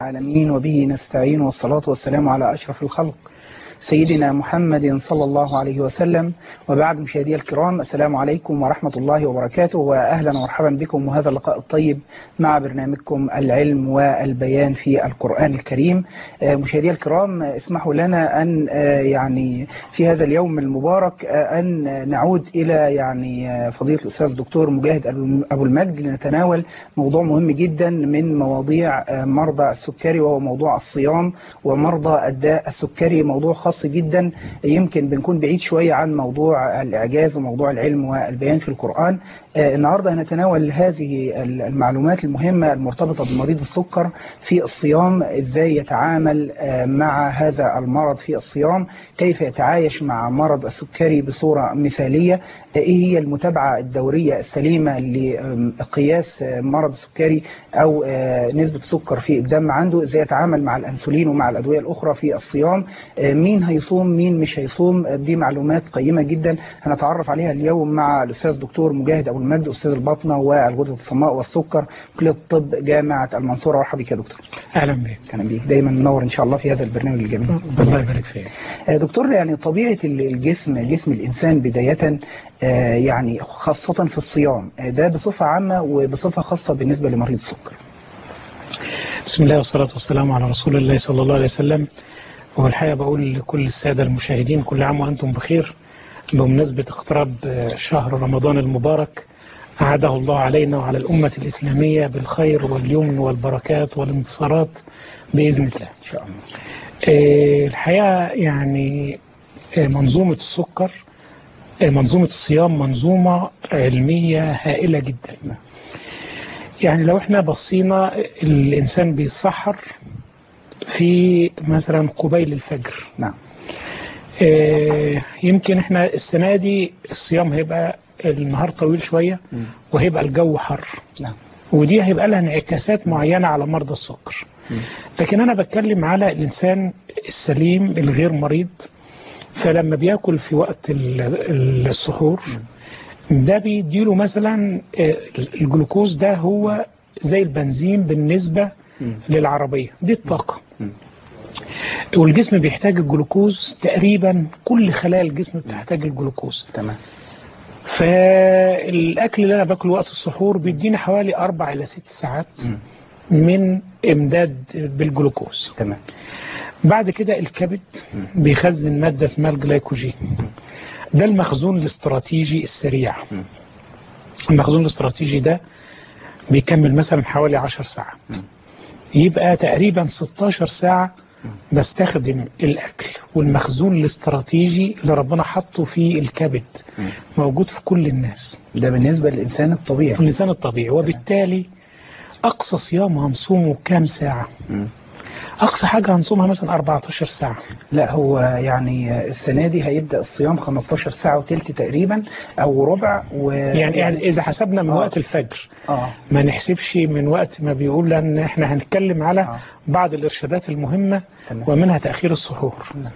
العالمين وبه نستعين والصلاة والسلام على أشرف الخلق سيدنا محمد صلى الله عليه وسلم وبعد مشاهدي الكرام السلام عليكم ورحمة الله وبركاته وأهلا ومرحبا بكم وهذا اللقاء الطيب مع برنامجكم العلم والبيان في القرآن الكريم مشاهدي الكرام اسمحوا لنا أن يعني في هذا اليوم المبارك أن نعود إلى يعني فضيلة الأستاذ الدكتور مجاهد أبو المجد لنتناول موضوع مهم جدا من مواضيع مرضى السكري وهو موضوع الصيام ومرضى الداء السكري موضوع خاص خاص جدا يمكن بنكون بعيد شوية عن موضوع الإعجاز وموضوع العلم والبيان في القرآن النهاردة هنتناول هذه المعلومات المهمة المرتبطة بمريض السكر في الصيام ازاي يتعامل مع هذا المرض في الصيام كيف يتعايش مع مرض السكري بصورة مثالية ايه هي المتابعة الدورية السليمة لقياس مرض السكري او نسبة السكر في الدم عنده ازاي يتعامل مع الانسولين ومع الادوية الاخرى في الصيام مين هيصوم مين مش هيصوم دي معلومات قيمة جدا هنتعرف عليها اليوم مع الاستاذ دكتور مجاهد ابو المجد استاذ البطنه والغدد الصماء والسكر كليه الطب جامعه المنصوره مرحبا بك يا دكتور اهلا بك اهلا بيك دايما منور ان شاء الله في هذا البرنامج الجميل الله يبارك فيك دكتور يعني طبيعه الجسم جسم الانسان بدايه يعني خاصه في الصيام ده بصفه عامه وبصفه خاصه بالنسبه لمريض السكر بسم الله والصلاه والسلام على رسول الله صلى الله عليه وسلم والحقيقه بقول لكل الساده المشاهدين كل عام وانتم بخير بمناسبة اقتراب شهر رمضان المبارك أعاده الله علينا وعلى الأمة الإسلامية بالخير واليمن والبركات والانتصارات بإذن الله إن شاء الله الحقيقة يعني منظومة السكر منظومة الصيام منظومة علمية هائلة جدا يعني لو احنا بصينا الإنسان بيتسحر في مثلا قبيل الفجر نعم يمكن احنا السنة دي الصيام هيبقى النهار طويل شوية وهيبقى الجو حر نعم ودي هيبقى لها انعكاسات معينة على مرضى السكر لكن أنا بتكلم على الإنسان السليم الغير مريض فلما بياكل في وقت السحور ده بيديله مثلا الجلوكوز ده هو زي البنزين بالنسبة للعربية دي الطاقة والجسم بيحتاج الجلوكوز تقريبا كل خلايا الجسم بتحتاج الجلوكوز تمام فالاكل اللي انا باكله وقت السحور بيديني حوالي اربع الى ست ساعات من امداد بالجلوكوز تمام بعد كده الكبد بيخزن ماده اسمها الجلايكوجين ده المخزون الاستراتيجي السريع المخزون الاستراتيجي ده بيكمل مثلا حوالي 10 ساعات يبقى تقريبا 16 ساعه بستخدم الأكل والمخزون الاستراتيجي اللي ربنا حطه في الكبد موجود في كل الناس ده بالنسبة للإنسان الطبيعي في الإنسان الطبيعي وبالتالي أقصى صيام هنصومه كام ساعة أقصى حاجة هنصومها مثلا 14 ساعة لا هو يعني السنة دي هيبدأ الصيام 15 ساعة وتلت تقريبا أو ربع و... يعني, يعني إذا حسبنا من آه. وقت الفجر آه. ما نحسبش من وقت ما بيقول لأن إحنا هنتكلم على آه. بعض الإرشادات المهمة تمام. ومنها تأخير السحور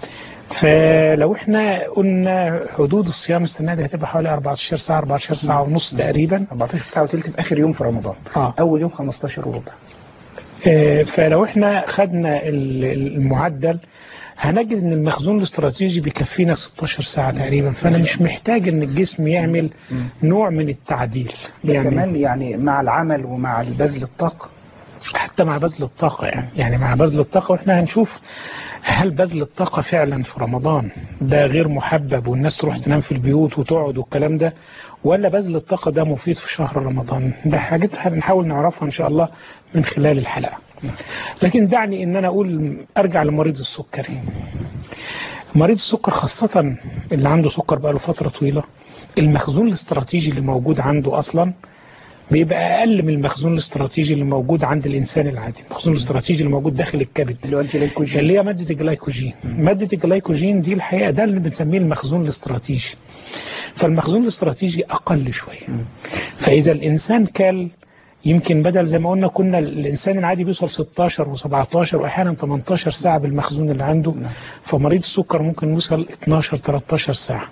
فلو احنا قلنا حدود الصيام السنه دي هتبقى حوالي 14 ساعه 14 ساعه ونص تقريبا 14 ساعة وتلت في آخر يوم في رمضان آه. أول يوم 15 وربع آه، فلو احنا خدنا ال- المعدل هنجد ان المخزون الاستراتيجي بيكفينا 16 ساعه تقريبا فانا مش محتاج ان الجسم يعمل نوع من التعديل ده يعني كمان يعني مع العمل ومع بذل الطاقة حتى مع بذل الطاقة يعني يعني مع بذل الطاقة واحنا هنشوف هل بذل الطاقة فعلا في رمضان ده غير محبب والناس تروح تنام في البيوت وتقعد والكلام ده ولا بذل الطاقة ده مفيد في شهر رمضان ده حاجات هنحاول نعرفها إن شاء الله من خلال الحلقة لكن دعني إن أنا أقول أرجع لمريض السكري مريض السكر خاصة اللي عنده سكر بقاله فترة طويلة المخزون الاستراتيجي اللي موجود عنده أصلا بيبقى أقل من المخزون الاستراتيجي اللي موجود عند الإنسان العادي المخزون الاستراتيجي اللي موجود داخل الكبد اللي هو الجليكوجين اللي هي مادة الجلايكوجين مادة الجلايكوجين دي الحقيقة ده اللي بنسميه المخزون الاستراتيجي فالمخزون الاستراتيجي أقل شوية فإذا الإنسان كل يمكن بدل زي ما قلنا كنا الإنسان العادي بيوصل 16 و17 وأحيانا 18 ساعة بالمخزون اللي عنده فمريض السكر ممكن يوصل 12 13 ساعة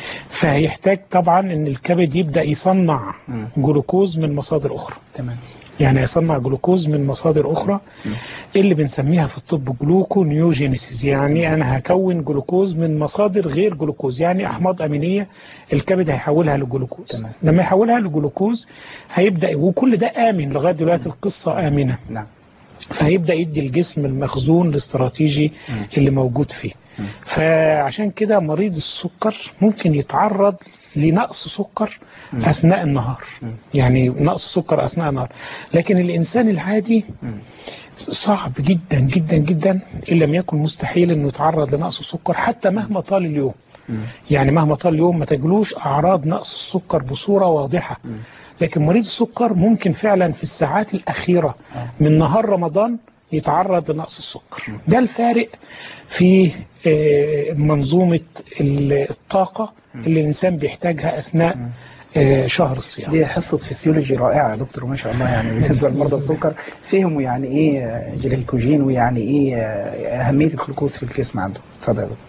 فهيحتاج طبعا إن الكبد يبدأ يصنع جلوكوز من مصادر أخرى تمام يعني يصنع جلوكوز من مصادر اخرى اللي بنسميها في الطب جلوكو نيوجينيسيس يعني انا هكون جلوكوز من مصادر غير جلوكوز يعني احماض امينيه الكبد هيحولها لجلوكوز تمام. لما يحولها لجلوكوز هيبدا وكل ده امن لغايه دلوقتي القصه امنه نعم فهيبدا يدي الجسم المخزون الاستراتيجي اللي موجود فيه فعشان كده مريض السكر ممكن يتعرض لنقص سكر اثناء النهار يعني نقص سكر اثناء النهار لكن الانسان العادي صعب جدا جدا جدا ان لم يكن مستحيل انه يتعرض لنقص السكر حتى مهما طال اليوم يعني مهما طال اليوم ما تجلوش اعراض نقص السكر بصوره واضحه لكن مريض السكر ممكن فعلا في الساعات الاخيره من نهار رمضان يتعرض لنقص السكر ده الفارق في آه، منظومه الطاقه اللي الانسان بيحتاجها اثناء آه، شهر الصيام دي حصة فسيولوجي رائعة يا دكتور ما شاء الله يعني بالنسبة لمرضى السكر فهموا يعني ايه آه، جليكوجين ويعني ايه آه، أهمية الجلوكوز في الجسم عندهم اتفضل يا دكتور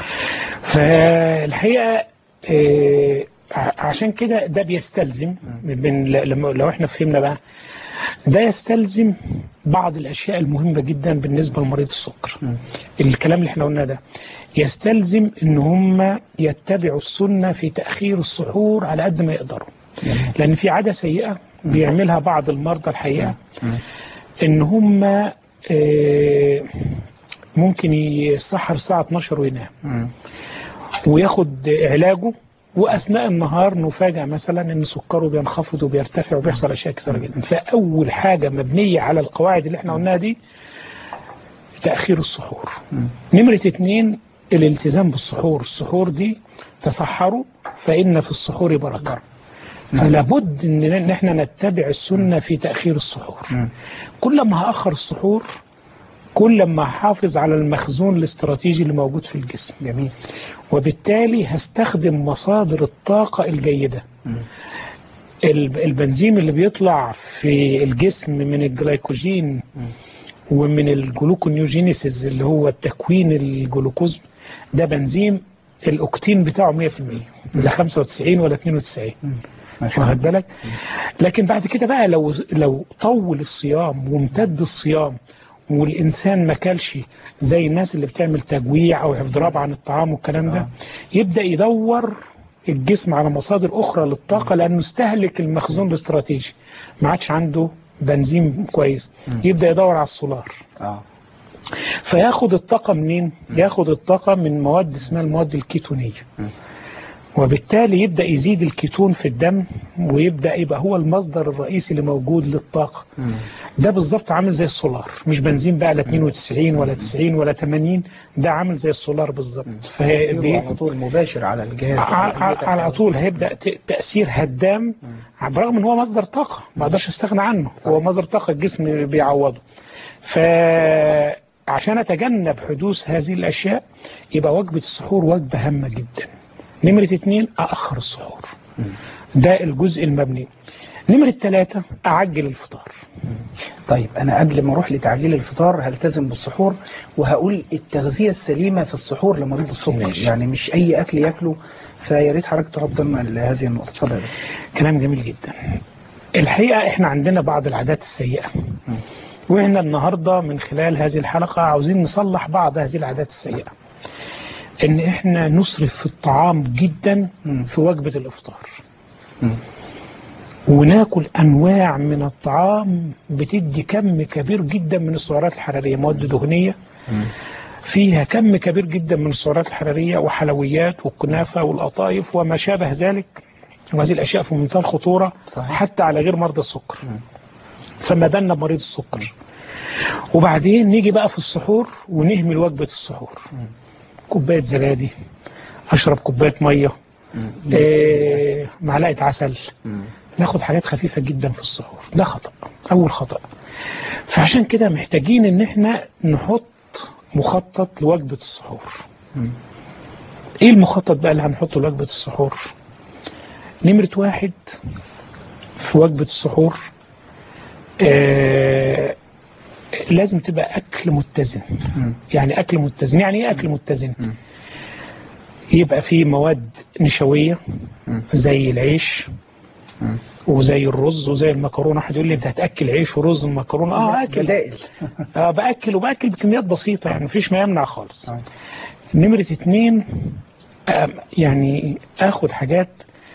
فالحقيقه آه، ع- عشان كده ده بيستلزم من لما- لو احنا فهمنا بقى ده يستلزم بعض الاشياء المهمه جدا بالنسبه لمريض السكر الكلام اللي احنا قلناه ده يستلزم ان هم يتبعوا السنه في تاخير السحور على قد ما يقدروا لان في عاده سيئه بيعملها بعض المرضى الحقيقه ان هم آه، ممكن يسحر الساعه 12 وينام مم. وياخد علاجه واثناء النهار نفاجئ مثلا ان سكره بينخفض وبيرتفع وبيحصل اشياء كثيره جدا فاول حاجه مبنيه على القواعد اللي احنا قلناها دي تاخير السحور نمره اتنين الالتزام بالسحور السحور دي تسحروا فان في السحور بركه فلا بد ان إن احنا نتبع السنه في تاخير السحور كل ما هاخر السحور كل ما هحافظ على المخزون الاستراتيجي اللي موجود في الجسم جميل وبالتالي هستخدم مصادر الطاقة الجيدة الب- البنزيم اللي بيطلع في الجسم من الجلايكوجين ومن الجلوكونيوجينيسيس اللي هو تكوين الجلوكوز ده بنزيم الاوكتين بتاعه 100% لا 95 ولا 92 ما شاء الله واخد بالك لكن بعد كده بقى لو لو طول الصيام وامتد الصيام والانسان ما كلش زي الناس اللي بتعمل تجويع او اضراب عن الطعام والكلام ده يبدا يدور الجسم على مصادر اخرى للطاقه لانه استهلك المخزون الاستراتيجي ما عادش عنده بنزين كويس يبدا يدور على السولار اه فياخد الطاقة منين؟ ياخد الطاقة من مواد اسمها المواد الكيتونية وبالتالي يبدأ يزيد الكيتون في الدم ويبدأ يبقى هو المصدر الرئيسي اللي موجود للطاقة ده بالظبط عامل زي السولار مش بنزين بقى لا 92 ولا 90 ولا 80 ده عامل زي السولار بالظبط فهي تأثيره بي- على طول مباشر على الجهاز ع- ع- على طول هيبدا ت- تاثير هدام برغم ان هو مصدر طاقه ما اقدرش استغنى عنه هو مصدر طاقه الجسم بيعوضه فعشان اتجنب حدوث هذه الاشياء يبقى وجبه السحور وجبه هامه جدا نمره اتنين ااخر السحور ده الجزء المبني نمره ثلاثة اعجل الفطار طيب انا قبل ما اروح لتعجيل الفطار هلتزم بالسحور وهقول التغذيه السليمه في السحور لمريض السكر ماشي. يعني مش اي اكل ياكله فيا ريت حضرتك تحط لنا هذه النقطه اتفضل يا دكتور. كلام جميل جدا الحقيقة احنا عندنا بعض العادات السيئة واحنا النهاردة من خلال هذه الحلقة عاوزين نصلح بعض هذه العادات السيئة ان احنا نسرف في الطعام جدا في وجبة الافطار وناكل انواع من الطعام بتدي كم كبير جدا من السعرات الحرارية مواد دهنية فيها كم كبير جدا من السعرات الحرارية وحلويات والكنافة والقطايف وما شابه ذلك وهذه الأشياء في منتهى الخطورة صحيح. حتى على غير مرضى السكر فما بالنا بمريض السكر وبعدين نيجي بقى في السحور ونهمل وجبة السحور كوباية زبادي أشرب كوباية مية آه معلقة عسل ناخد حاجات خفيفة جدا في السحور ده خطأ أول خطأ فعشان كده محتاجين إن احنا نحط مخطط لوجبة السحور ايه المخطط بقى اللي هنحطه لوجبة السحور نمرة واحد في وجبة السحور آه لازم تبقى أكل متزن يعني أكل متزن يعني إيه أكل متزن يبقى فيه مواد نشوية زي العيش وزي الرز وزي المكرونه واحد يقول لي انت هتاكل عيش ورز ومكرونه اه اكل بدائل اه باكل وباكل بكميات بسيطه يعني مفيش ما يمنع خالص آه. نمره اتنين آم، يعني اخد حاجات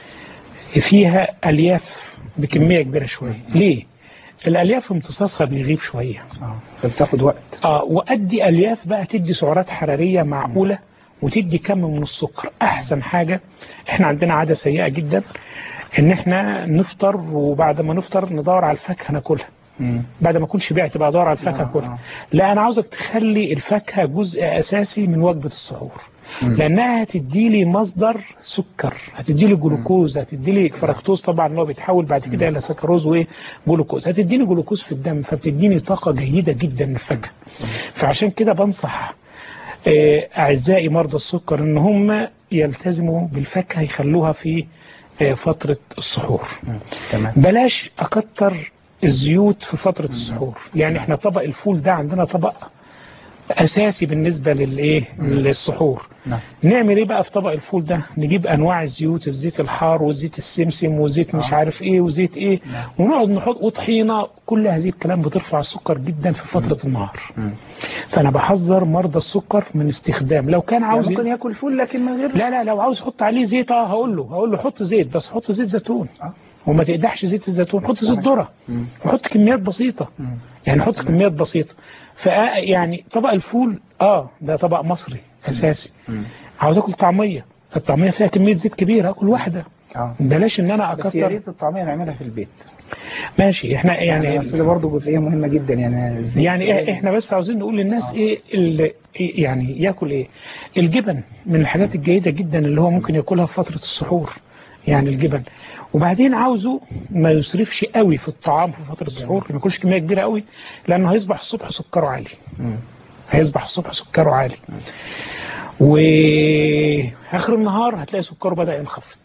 فيها الياف بكميه كبيره شويه ليه الالياف امتصاصها بيغيب شويه اه فبتاخد وقت اه وادي الياف بقى تدي سعرات حراريه معقوله وتدي كم من السكر احسن حاجه احنا عندنا عاده سيئه جدا ان احنا نفطر وبعد ما نفطر ندور على الفاكهه ناكلها مم. بعد ما اكون شبعت بقى ادور على الفاكهه آه، كلها آه. لا انا عاوزك تخلي الفاكهه جزء اساسي من وجبه السحور لانها هتدي لي مصدر سكر هتدي لي جلوكوز هتدي لي فركتوز طبعا اللي هو بيتحول بعد كده الى سكروز وجلوكوز هتديني جلوكوز في الدم فبتديني طاقه جيده جدا من الفاكهه فعشان كده بنصح آه، اعزائي مرضى السكر ان هم يلتزموا بالفاكهه يخلوها في آه، فتره السحور تمام بلاش اكتر الزيوت في فتره السحور يعني احنا طبق الفول ده عندنا طبق اساسي بالنسبه للايه للسحور نعم. نعمل ايه بقى في طبق الفول ده نجيب انواع الزيوت الزيت الحار وزيت السمسم وزيت مش عارف ايه وزيت ايه ونقعد نحط وطحينه كل هذه الكلام بترفع السكر جدا في فتره النهار فانا بحذر مرضى السكر من استخدام لو كان يعني عاوز ممكن ياكل فول لكن من غير لا لا لو عاوز يحط عليه زيت اه هقول له هقول له حط زيت بس حط زيت زيتون آه. وما تقدحش زيت الزيتون حط زيت ذره وحط كميات بسيطه يعني حط كميات بسيطه ف يعني طبق الفول اه ده طبق مصري اساسي عاوز اكل طعميه الطعميه فيها كميه زيت كبيره اكل واحده اه بلاش ان انا بس يا اكتر ريت الطعميه نعملها في البيت ماشي احنا يعني يعني بس ده برضه جزئيه مهمه جدا يعني الزيت يعني إح- احنا بس عاوزين نقول للناس ايه اللي إيه يعني ياكل ايه الجبن من الحاجات الجيده جدا اللي هو ممكن ياكلها في فتره السحور يعني الجبن وبعدين عاوزه ما يسرفش قوي في الطعام في فتره السحور ما ياكلش كميه كبيره قوي لانه هيصبح الصبح سكره عالي هيصبح الصبح سكره عالي واخر النهار هتلاقي سكره بدا ينخفض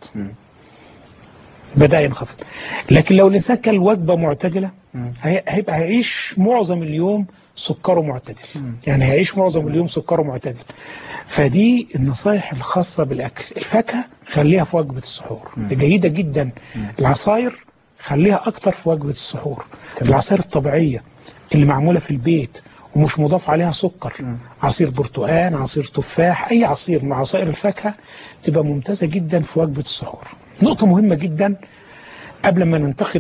بدا ينخفض لكن لو الانسان كان وجبه معتدله هي- هيبقى هيعيش معظم اليوم سكره معتدل يعني هيعيش معظم اليوم سكره معتدل فدي النصائح الخاصه بالاكل الفاكهه خليها في وجبه السحور دي جيده جدا العصاير خليها اكتر في وجبه السحور العصاير الطبيعيه اللي معموله في البيت ومش مضاف عليها سكر عصير برتقال عصير تفاح اي عصير من عصائر الفاكهه تبقى ممتازه جدا في وجبه السحور نقطه مهمه جدا قبل ما ننتقل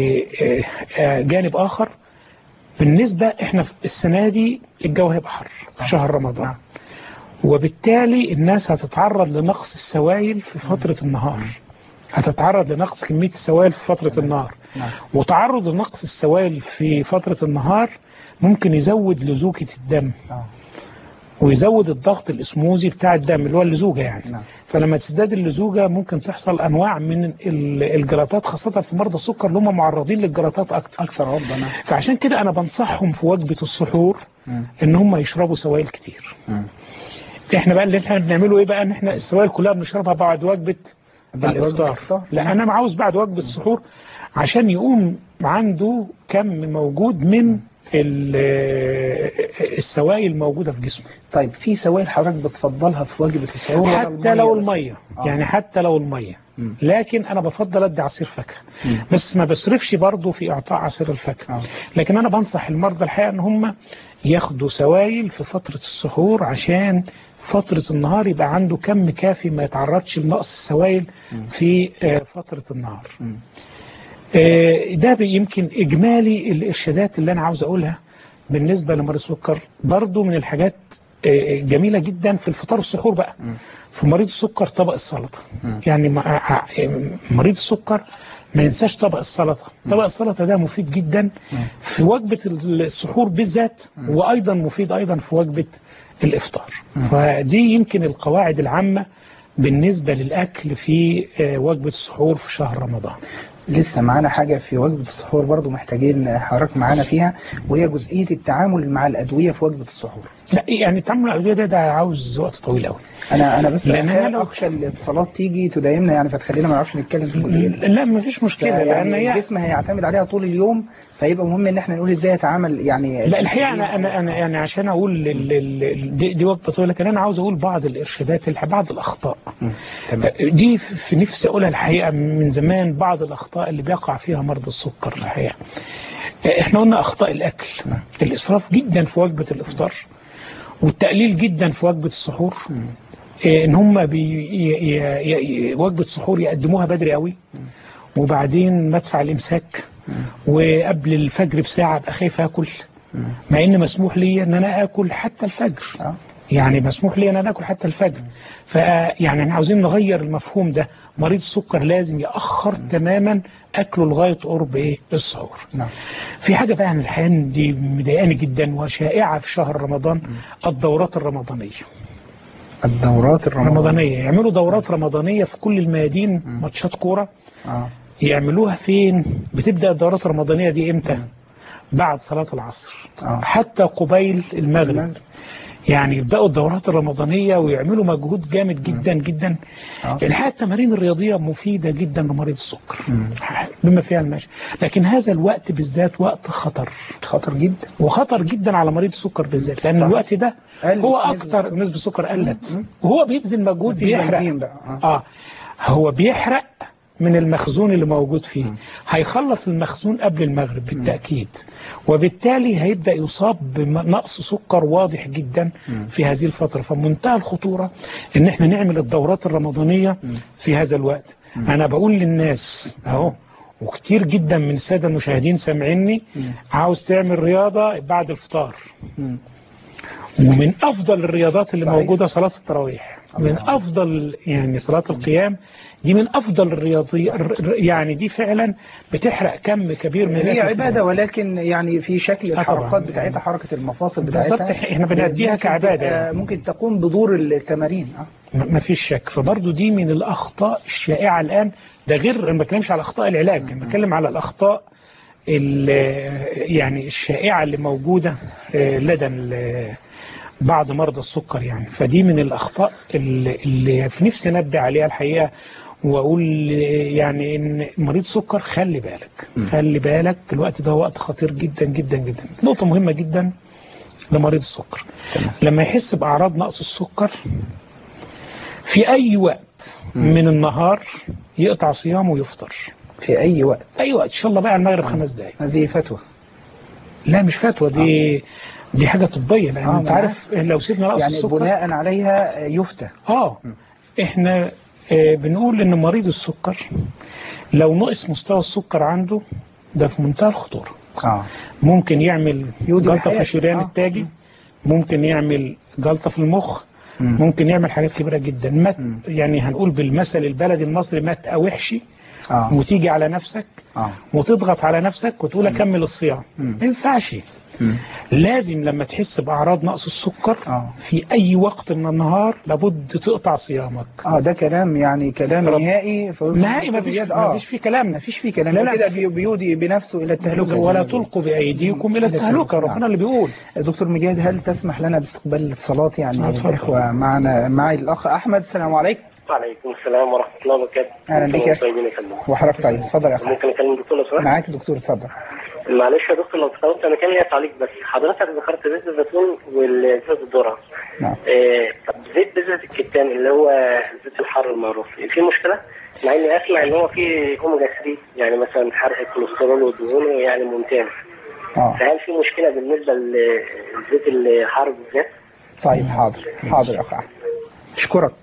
لجانب اخر بالنسبه احنا في السنه دي الجو هيبقى حر في شهر رمضان نعم. وبالتالي الناس هتتعرض لنقص السوائل في فتره النهار هتتعرض لنقص كميه السوائل في فتره النهار نعم. وتعرض لنقص السوائل في فتره النهار ممكن يزود لزوجه الدم اه ويزود الضغط الاسموزي بتاع الدم اللي هو اللزوجه يعني نعم. فلما تزداد اللزوجه ممكن تحصل انواع من ال- الجلطات خاصه في مرضى السكر اللي هم معرضين للجلطات اكتر اكثر عرضه نعم فعشان كده انا بنصحهم في وجبه السحور ان هم يشربوا سوائل كتير احنا بقى اللي احنا بنعمله ايه بقى ان احنا السوائل كلها بنشربها بعد وجبه بعد وجبة الافطار الإفطار. لا انا عاوز بعد وجبه السحور عشان يقوم عنده كم موجود من ال- السوائل الموجوده في جسمه طيب في سوائل حضرتك بتفضلها في وجبه السحور ولا حتى لو بس؟ الميه آه. يعني حتى لو الميه لكن انا بفضل ادي عصير فاكهه بس ما بصرفش برضه في اعطاء عصير الفاكهه آه. لكن انا بنصح المرضى الحقيقه ان هم ياخدوا سوائل في فتره السحور عشان فتره النهار يبقى عنده كم كافي ما يتعرضش لنقص السوائل في آه، فتره النهار آه، ده بي- يمكن اجمالي الارشادات اللي انا عاوز اقولها بالنسبه لمريض السكر برضو من الحاجات آه، جميله جدا في الفطار والسحور بقى في مريض السكر طبق السلطه يعني مع- مريض السكر ما ينساش طبق السلطه طبق السلطه ده مفيد جدا في وجبه السحور بالذات وايضا مفيد ايضا في وجبه الافطار فدي يمكن القواعد العامه بالنسبه للاكل في آه، وجبه السحور في شهر رمضان لسه معانا حاجة في وجبة السحور برضو محتاجين حضرتك معانا فيها وهي جزئية التعامل مع الأدوية في وجبة السحور لا يعني التعامل مع الادويه ده, ده عاوز وقت طويل قوي أنا أنا بس لأن أنا أحيانا لو- أخشى الاتصالات تيجي تدايمنا يعني فتخلينا ما نعرفش نتكلم في الجزئية دي لا ما فيش مشكله لان يعني هي الجسم هيعتمد عليها طول اليوم فيبقى مهم ان احنا نقول ازاي يتعامل يعني لا الحقيقه انا انا انا يعني عشان اقول ال- ال- ال- دي, دي وجبه طويله لكن انا عاوز اقول بعض الارشادات الح- بعض الاخطاء تمام دي في في نفسي اقولها الحقيقه من زمان بعض الاخطاء اللي بيقع فيها مرضى السكر الحقيقه احنا قلنا اخطاء الاكل الاسراف جدا في وجبه الافطار والتقليل جدا في وجبه السحور إيه، ان هم بي ي- ي- ي- وجبه سحور يقدموها بدري قوي وبعدين مدفع الامساك وقبل الفجر بساعه ابقى خايف اكل مع ان مسموح لي ان انا اكل حتى الفجر آه. يعني مسموح لي ان انا اكل حتى الفجر فيعني احنا عاوزين نغير المفهوم ده مريض السكر لازم ياخر تماما اكله لغايه قرب ايه السحور نعم في حاجه بقى عن الحقيقه دي مضايقاني جدا وشائعه في شهر رمضان الدورات الرمضانيه الدورات الرمضانية رمضانيه يعملوا دورات رمضانيه في كل الميادين ماتشات كوره اه يعملوها فين بتبدا الدورات الرمضانيه دي امتى بعد صلاه العصر آه. حتى قبيل المغرب المغرب. يعني يبداوا الدورات الرمضانيه ويعملوا مجهود جامد جدا جدا آه. الحقيقه التمارين الرياضيه مفيده جدا لمريض السكر بما فيها المشي لكن هذا الوقت بالذات وقت خطر خطر جدا وخطر جدا على مريض السكر بالذات لان صح. الوقت ده قلت هو نسبة اكتر نسبه السكر قلت وهو بيبذل مجهود مفيش بيحرق بنزين بقى، آه. اه هو بيحرق من المخزون اللي موجود فيه هيخلص المخزون قبل المغرب بالتأكيد وبالتالي هيبدأ يصاب بنقص سكر واضح جدا في هذه الفترة فمنتهى الخطورة ان احنا نعمل الدورات الرمضانية في هذا الوقت انا بقول للناس اهو وكتير جدا من السادة المشاهدين سامعيني عاوز تعمل رياضة بعد الفطار ومن افضل الرياضات اللي صحيح. موجوده صلاه التراويح من افضل يعني صلاه القيام دي من افضل الرياضي الر- يعني دي فعلا بتحرق كم كبير من هي الأكل في عبادة ولكن يعني في شكل طبعاً. الحركات بتاعتها حركة المفاصل بتاعتها بالظبط، إحنا بنأديها ممكن كعبادة تبقى- يعني. ممكن تقوم بدور التمارين آه. ما فيش شك فبرضه دي من الاخطاء الشائعه الان ده غير انا ما بتكلمش على اخطاء العلاج انا بتكلم على الاخطاء ال- يعني الشائعه اللي موجوده آه، لدى ال- بعض مرضى السكر يعني فدي من الاخطاء اللي, اللي في نفسي انبه عليها الحقيقه واقول يعني ان مريض سكر خلي بالك خلي بالك الوقت ده وقت خطير جدا جدا جدا نقطه مهمه جدا لمريض السكر لما يحس باعراض نقص السكر في اي وقت من النهار يقطع صيامه ويفطر في أي وقت اي وقت ان شاء الله بقى على المغرب خمس دقائق هذه فتوى لا مش فتوى دي دي حاجه طبيه لان آه، انت أنا عارف لو سيبنا نقص يعني السكر بناء عليها يفتى اه احنا آه بنقول ان مريض السكر لو نقص مستوى السكر عنده ده في منتهى الخطوره اه ممكن يعمل يودي جلطه في بحياته. الشريان آه. التاجي ممكن يعمل جلطه في المخ ممكن يعمل حاجات كبيره جدا مات يعني هنقول بالمثل البلدي المصري ما تقاوحش اه وتيجي على نفسك اه وتضغط على نفسك وتقول اكمل الصيام ما ينفعش لازم لما تحس باعراض نقص السكر آه. في اي وقت من النهار لابد تقطع صيامك اه ده كلام يعني كلام رب- نهائي ف- نهائي ما فيش اه ما فيش فيه كلام ما فيش فيه كلام لا، لا لا. كده بي- بيودي بنفسه الى التهلكه زي ولا ما بيقولوا. تلقوا بايديكم الى التهلكه نعم. ربنا اللي بيقول دكتور مجاهد هل تسمح لنا باستقبال الاتصالات يعني آه، اتفضل. الاخوه معنا معي الاخ احمد السلام عليكم وعليكم السلام ورحمة الله وبركاته. أهلا بك يا أخي. طيبين يكلمك. وحضرتك طيب اتفضل يا اخ ممكن أكلم الدكتور لو سمحت؟ معاك دكتور اتفضل معلش يا دكتور لو تطلبت أنا كان ليا تعليق بس حضرتك ذكرت زيت الزيتون وزيت الذرة. نعم آه، طب زيت بذرة الكتان اللي هو زيت الحر المعروف في مشكلة؟ مع إني أسمع إن هو فيه أوميجا 3 يعني مثلا حرق الكوليسترول والدهون يعني ممتاز. اه فهل في مشكلة بالنسبة لزيت الحر بالذات؟ طيب حاضر حاضر يا اخ احمد اشكرك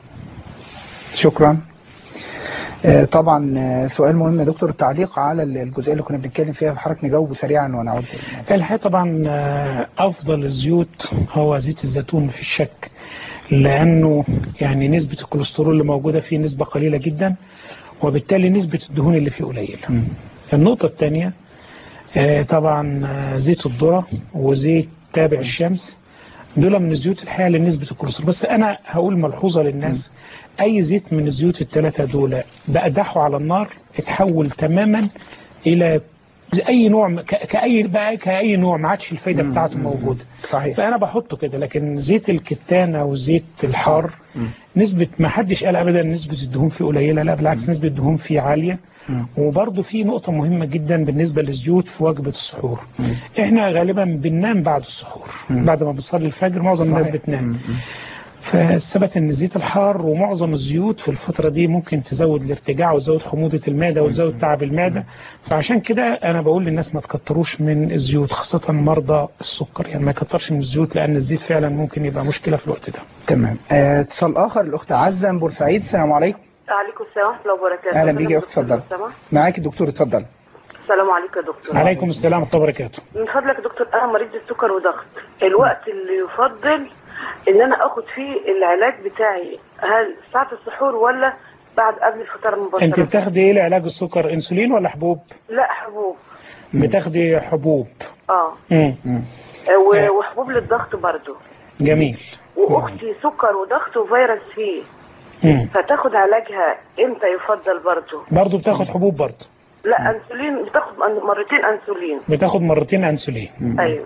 شكرا آه، طبعا آه، سؤال مهم يا دكتور التعليق على الجزئيه اللي كنا بنتكلم فيها حضرتك نجاوبه سريعا ونعود الحقيقة طبعا آه، أفضل الزيوت هو زيت الزيتون في الشك لأنه يعني نسبة الكوليسترول اللي موجودة فيه نسبة قليلة جدا وبالتالي نسبة الدهون اللي فيه قليلة النقطة الثانية آه، طبعا آه، زيت الذرة وزيت تابع الشمس دول من الزيوت الحقيقة اللي نسبة الكوليسترول بس أنا هقول ملحوظة للناس أي زيت من الزيوت الثلاثة دول بقدحه على النار اتحول تماما إلى زي اي نوع ك- كاي بقى كاي نوع ما عادش الفايده بتاعته موجوده صحيح. فانا بحطه كده لكن زيت الكتان او زيت الحار نسبه ما حدش قال ابدا نسبه الدهون فيه قليله لا بالعكس نسبه الدهون فيه عاليه وبرضه في نقطه مهمه جدا بالنسبه للزيوت في وجبه السحور احنا غالبا بننام بعد السحور بعد ما بنصلي الفجر معظم الناس صحيح. بتنام فثبت ان الزيت الحار ومعظم الزيوت في الفتره دي ممكن تزود الارتجاع وتزود حموضه المعده وتزود تعب المعده فعشان كده انا بقول للناس ما تكتروش من الزيوت خاصه مرضى السكر يعني ما يكترش من الزيوت لان الزيت فعلا ممكن يبقى مشكله في الوقت ده تمام آه، اتصال اخر الاخت عزه من بورسعيد السلام عليكم عليكم السلام ورحمة الله وبركاته اهلا بيك يا اخت اتفضل معاك الدكتور اتفضل السلام عليكم يا دكتور عليكم السلام ورحمه الله وبركاته من فضلك يا دكتور أنا مريض السكر وضغط الوقت اللي يفضل إن أنا آخد فيه العلاج بتاعي هل ساعة السحور ولا بعد قبل الفطار مباشرة؟ انت بتاخدي ايه لعلاج السكر انسولين ولا حبوب لا حبوب بتاخدي حبوب اه امم آه، و- وحبوب للضغط برضو جميل واختي سكر وضغط وفيروس فيه امم فتاخد علاجها امتى يفضل برضو برضه بتاخد حبوب برضه لا انسولين بتاخد مرتين انسولين بتاخد مرتين انسولين ايوه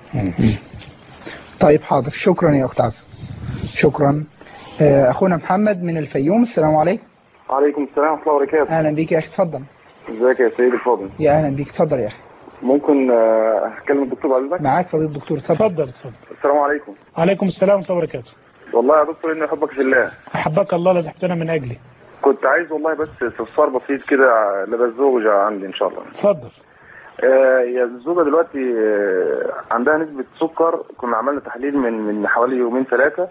طيب حاضر شكرا يا اخت عزه شكرا آه، اخونا محمد من الفيوم السلام عليكم وعليكم السلام ورحمة الله وبركاته اهلا بيك يا اخي اتفضل ازيك يا سيدي الفاضل يا اهلا بيك اتفضل يا اخي ممكن آه، اكلم الدكتور بعد اذنك معاك فضيله الدكتور اتفضل اتفضل اتفضل السلام عليكم عليكم السلام ورحمه الله وبركاته والله يا دكتور اني احبك في الله احبك الله لزحتنا من اجلي كنت عايز والله بس استفسار بسيط كده للزوجة عندي ان شاء الله اتفضل آه، هي الزوجة دلوقتي آه، عندها نسبة سكر كنا عملنا تحليل من من حوالي يومين ثلاثة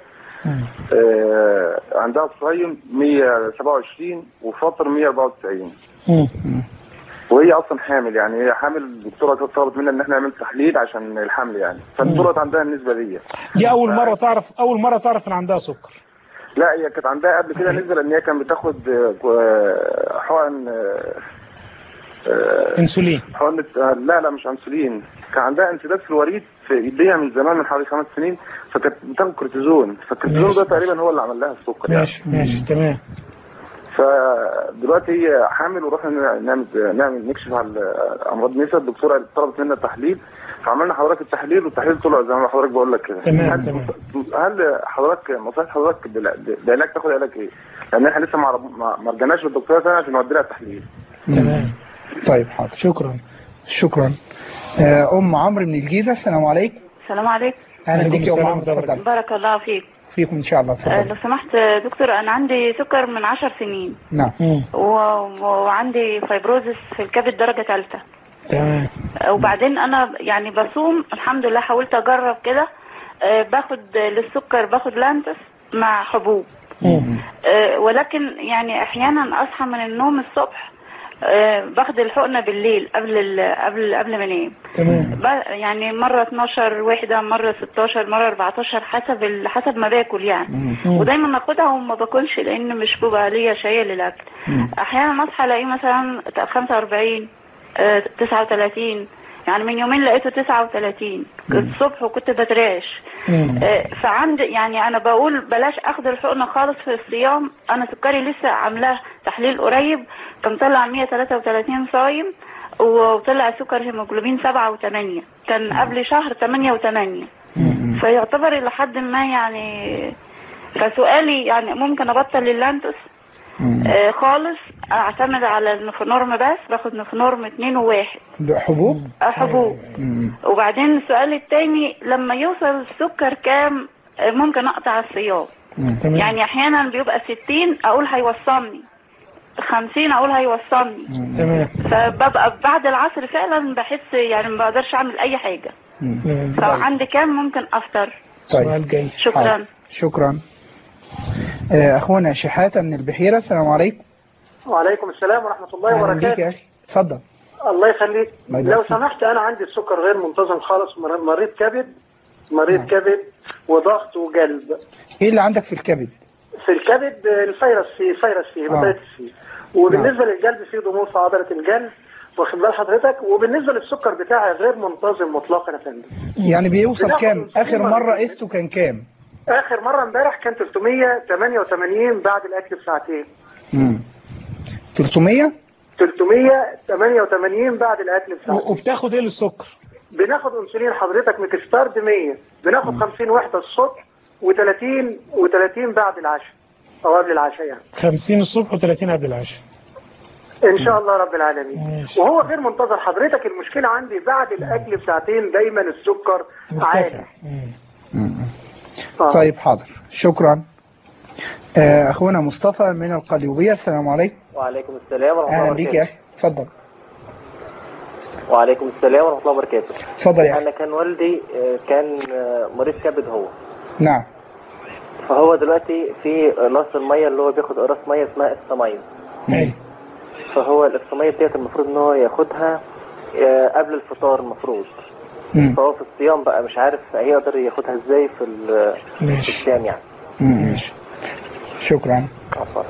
آه، عندها الصايم 127 وفاطر 194 مم. وهي اصلا حامل يعني هي حامل الدكتوره كانت طلبت منا ان احنا نعمل تحليل عشان الحمل يعني فالدكتوره عندها النسبه دي دي اول مره تعرف اول مره تعرف ان عندها سكر لا هي كانت عندها قبل كده نسبه لان هي كانت بتاخد آه، حقن آه، آه، انسولين حقن آه، لا لا مش انسولين كان عندها انسداد في الوريد في ايديها من زمان من حوالي خمس سنين فكانت بتاخد كورتيزون فالكورتيزون ماشي. ده تقريبا هو اللي عمل لها السكر يعني ماشي ماشي تمام فدلوقتي هي حامل ورحنا نعمل نعمل نكشف على امراض نسا الدكتوره طلبت منا التحليل فعملنا حضرتك التحليل والتحليل طلع زي ما حضرتك بقول لك كده تمام، هل تمام. هل حضرتك نصيحه حضرتك بال- بعلاج تاخد علاج ايه؟ لان احنا لسه ما ما- ما رجعناش للدكتوره ثاني عشان نودي لها التحليل تمام طيب حاضر شكرا شكرا آه، ام عمرو من الجيزه السلام عليكم السلام عليكم اهلا عليكم بيك يا ام السلام عمرو ورحمة الله اتفضل بارك الله فيك فيكم ان شاء الله آه، اتفضل لو سمحت آه، دكتور انا عندي سكر من عشر سنين نعم مم. و- وعندي فايبروزس في الكبد درجة ثالثة تمام آه، وبعدين انا يعني بصوم الحمد لله حاولت اجرب كده آه، باخد للسكر باخد لانتس مع حبوب آه، ولكن يعني احيانا اصحى من النوم الصبح آه، باخد الحقنه بالليل قبل ال- قبل قبل ما انام تمام ب- يعني مرة 12 واحدة مرة 16 مرة 14 حسب ال... حسب ما باكل يعني ودايما اخدها وما باكلش لان مش بيبقى ليا شيء للاكل احيانا اصحى الاقيه مثلا 45 آه، 39 يعني من يومين لقيته 39 الصبح وكنت بترعش آه، فعندي يعني انا بقول بلاش اخد الحقنه خالص في الصيام انا سكري لسه عاملاه تحليل قريب كان طلع 133 صايم وطلع سكر هيموجلوبين 7 و8 كان قبل شهر 8 و8 فيعتبر الى حد ما يعني فسؤالي يعني ممكن ابطل اللانتوس آه خالص اعتمد على النفنورم بس باخد نفنورم 2 و1 ده حبوب آه، حبوب وبعدين السؤال التاني لما يوصل السكر كام آه، ممكن اقطع الصيام تمام يعني احيانا بيبقى 60 اقول هيوصلني 50 اقول هيوصلني تمام فببقى بعد العصر فعلا بحس يعني ما بقدرش اعمل اي حاجه تمام. فعندي كام ممكن افطر طيب سؤال جاي شكرا حاضر. شكرا آه، اخونا شحاته من البحيره السلام عليكم وعليكم السلام ورحمة الله اهلا بيك وبركاته يا اخي اتفضل الله يخليك الله يبارك لو فيك. سمحت أنا عندي السكر غير منتظم خالص مر- مريض كبد مريض كبد وضغط وقلب ايه اللي عندك في الكبد في الكبد آه، الفيروس فيه فيروس فيه هيباتيتس فيه وبالنسبة للقلب فيه ضمور في عضلة القلب واخد بال حضرتك وبالنسبة للسكر بتاعي غير منتظم مطلقا يا فندم يعني بيوصل بناخد كام انسولين اخر مرة مره كده. قسته كان كام آخر مرة امبارح كان 388 بعد الأكل بساعتين امم 300 388 بعد الاكل بساعتين و- وبتاخد ايه للسكر؟ بناخد انسولين حضرتك ميكستارد 100 بناخد 50 وحده الصبح و30 و30 بعد العشاء او قبل العشاء يعني 50 الصبح و30 قبل العشاء ان شاء الله رب العالمين ماشي. وهو غير منتظر حضرتك المشكله عندي بعد الاكل بساعتين دايما السكر عالي مرتفع مم. آه. طيب حاضر شكرا آه، أخونا مصطفى من القليوبية السلام عليكم وعليكم السلام ورحمة الله أهلا بيك يا وبركاته أخي اتفضل وعليكم السلام ورحمة الله وبركاته اتفضل يا أخي أنا كان والدي آه، كان آه، مريض كبد هو نعم فهو دلوقتي في نص المية اللي هو بياخد قراص مية اسمها اكسامايد أيوة. فهو الاكسامايد ديت المفروض ان هو ياخدها آه، قبل الفطار المفروض مم. فهو في الصيام بقى مش عارف هيقدر ياخدها ازاي في ال- في ماشي الصيام يعني مم. شكرا عفوا.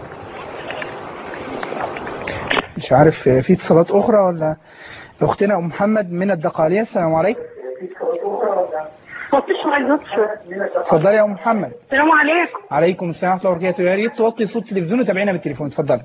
مش عارف آه، في اتصالات أخرى ولا أختنا أم محمد من الدقالية السلام عليكم مفيش حاجة اتفضلي يا أم محمد السلام عليكم عليكم السلام ورحمة الله وبركاته يا ريت توطي صوت التلفزيون وتابعينا بالتليفون اتفضلي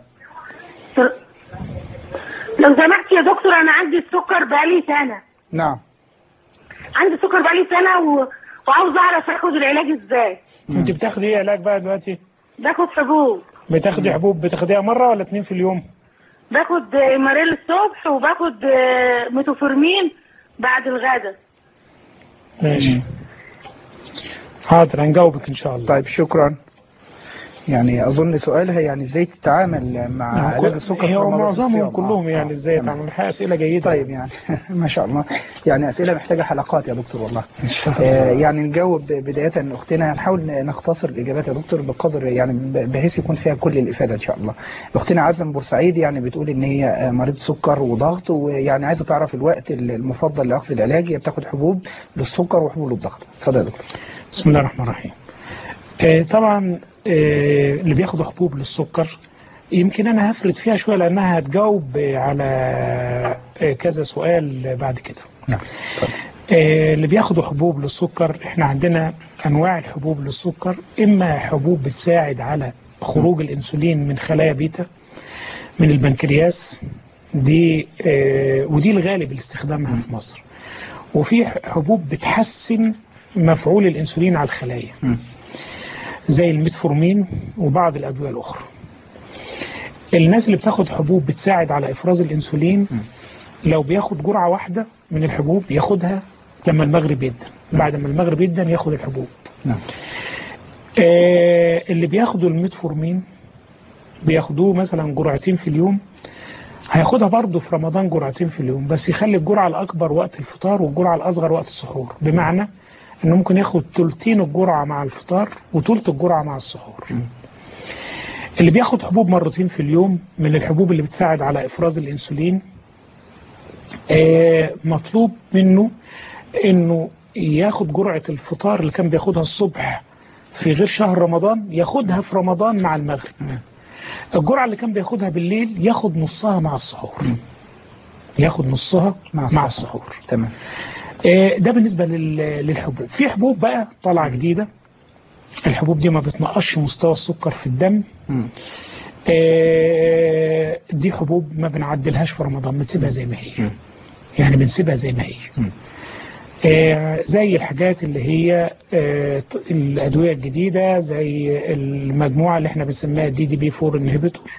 لو سمحت يا دكتور انا عندي السكر بقالي سنة نعم عندي سكر بقالي سنة و... وعاوز اعرف اخد العلاج ازاي انت بتاخدي ايه علاج بقى دلوقتي؟ باخد حبوب بتاخدي حبوب بتاخديها مرة ولا اتنين في اليوم؟ باخد ماريل الصبح وباخد آه، ميتوفورمين بعد الغداء ماشي حاضر هنجاوبك ان شاء الله طيب شكرا يعني أظن سؤالها يعني إزاي تتعامل مع علاج السكر في هو رمضان معظمهم الصيام. كلهم آه، يعني آه، ازاي تمام. تعمل الحقيقة اسئله جيده طيب يعني ما شاء الله يعني أسئلة محتاجة حلقات يا دكتور والله ان شاء آه، الله يعني نجاوب بداية أختنا نحاول نختصر الإجابات يا دكتور بقدر يعني ب- بحيث يكون فيها كل الإفادة إن شاء الله أختنا عزم بورسعيد يعني بتقول إن هي آه، مريض سكر وضغط ويعني عايزة تعرف الوقت المفضل لأخذ العلاج هي بتاخد حبوب للسكر وحبوب للضغط اتفضل يا دكتور بسم الله الرحمن الرحيم آه، طبعا آه، اللي بياخدوا حبوب للسكر يمكن انا هفرد فيها شويه لانها هتجاوب على آه، كذا سؤال بعد كده نعم آه، اللي بياخدوا حبوب للسكر احنا عندنا انواع الحبوب للسكر اما حبوب بتساعد على خروج الانسولين من خلايا بيتا من البنكرياس دي آه، ودي الغالب اللي استخدامها في مصر وفي حبوب بتحسن مفعول الانسولين على الخلايا زي الميتفورمين وبعض الادويه الاخرى الناس اللي بتاخد حبوب بتساعد على افراز الانسولين لو بياخد جرعه واحده من الحبوب ياخدها لما المغرب يدن بعد ما المغرب يدن ياخد الحبوب نعم آه اللي بياخدوا الميتفورمين بياخدوه مثلا جرعتين في اليوم هياخدها برضه في رمضان جرعتين في اليوم بس يخلي الجرعة الأكبر وقت الفطار والجرعة الأصغر وقت السحور بمعنى إنه ممكن ياخد تلتين الجرعة مع الفطار وتلت الجرعة مع السحور اللي بياخد حبوب مرتين في اليوم من الحبوب اللي بتساعد على إفراز الأنسولين آه مطلوب منه إنه ياخد جرعة الفطار اللي كان بياخدها الصبح في غير شهر رمضان ياخدها في رمضان مع المغرب الجرعة اللي كان بياخدها بالليل ياخد نصها مع السحور ياخد نصها مع مع, السحور. السحور تمام آه، ده بالنسبة لل- للحبوب في حبوب بقى طالعة جديدة الحبوب دي ما بتنقصش مستوى السكر في الدم آه، دي حبوب ما بنعدلهاش في رمضان بنسيبها زي ما هي يعني بنسيبها زي ما هي آه، زي الحاجات اللي هي آه، ط- الأدوية الجديدة زي المجموعة اللي احنا بنسميها دي دي بي 4 انهبيتور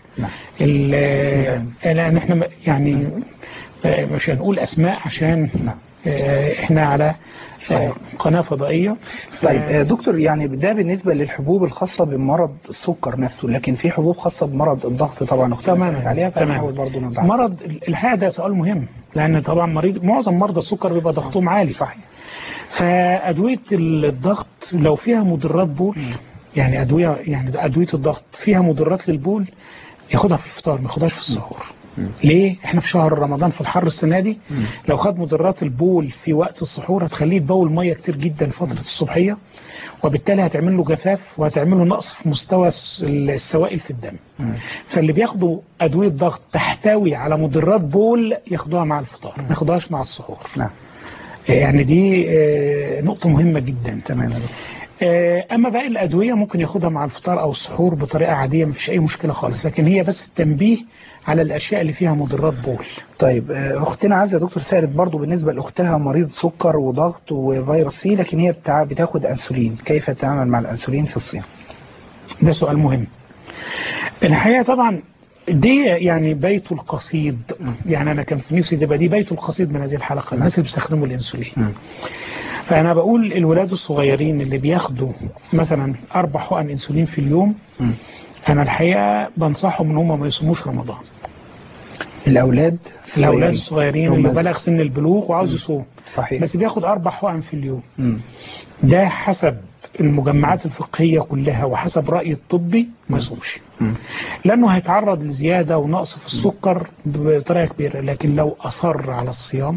لأن احنا م- يعني آه، مش هنقول أسماء عشان آه، احنا على آه، قناة فضائية طيب آه، دكتور يعني ده بالنسبة للحبوب الخاصة بمرض السكر نفسه لكن في حبوب خاصة بمرض الضغط طبعا اختلفت تماما عليها فنحاول تماما برضه نوضح مرض الحقيقة ده سؤال مهم لأن طبعا مريض معظم مرضى السكر بيبقى ضغطهم عالي صحيح فأدوية الضغط لو فيها مضرات بول يعني أدوية يعني ده أدوية الضغط فيها مضرات للبول ياخدها في الفطار ما ياخدهاش في السحور ليه؟ احنا في شهر رمضان في الحر السنة دي لو خد مضرات البول في وقت السحور هتخليه يتبول مية كتير جدا فترة الصبحية وبالتالي هتعمل له جفاف وهتعمل له نقص في مستوى الس- السوائل في الدم فاللي بياخدوا أدوية ضغط تحتوي على مضرات بول ياخدوها مع الفطار ما ياخدوهاش مع السحور نعم يعني دي آه، نقطة مهمة جدا تمام يا دكتور. آه، اما باقي الادويه ممكن ياخدها مع الفطار او السحور بطريقه عاديه مفيش اي مشكله خالص لكن هي بس التنبيه على الاشياء اللي فيها مضرات بول طيب آه، اختنا عايزه يا دكتور سالت برضو بالنسبه لاختها مريض سكر وضغط وفيروس سي لكن هي بتاع بتاخد انسولين كيف تتعامل مع الانسولين في الصيام ده سؤال مهم الحقيقه طبعا دي يعني بيت القصيد يعني انا كان في نفسي تبقى دي بيت القصيد من هذه الحلقه الناس اللي بيستخدموا الانسولين فانا بقول الولاد الصغيرين اللي بياخدوا مثلا اربع حقن انسولين في اليوم انا الحقيقه بنصحهم ان هم ما يصوموش رمضان الاولاد الاولاد الصغيرين اللي هم- بلغ سن البلوغ وعاوز يصوم صحيح بس بياخد اربع حقن في اليوم مم. ده حسب المجمعات الفقهيه كلها وحسب راي الطبي ما يصومش لانه هيتعرض لزياده ونقص في السكر بطريقه كبيره لكن لو اصر على الصيام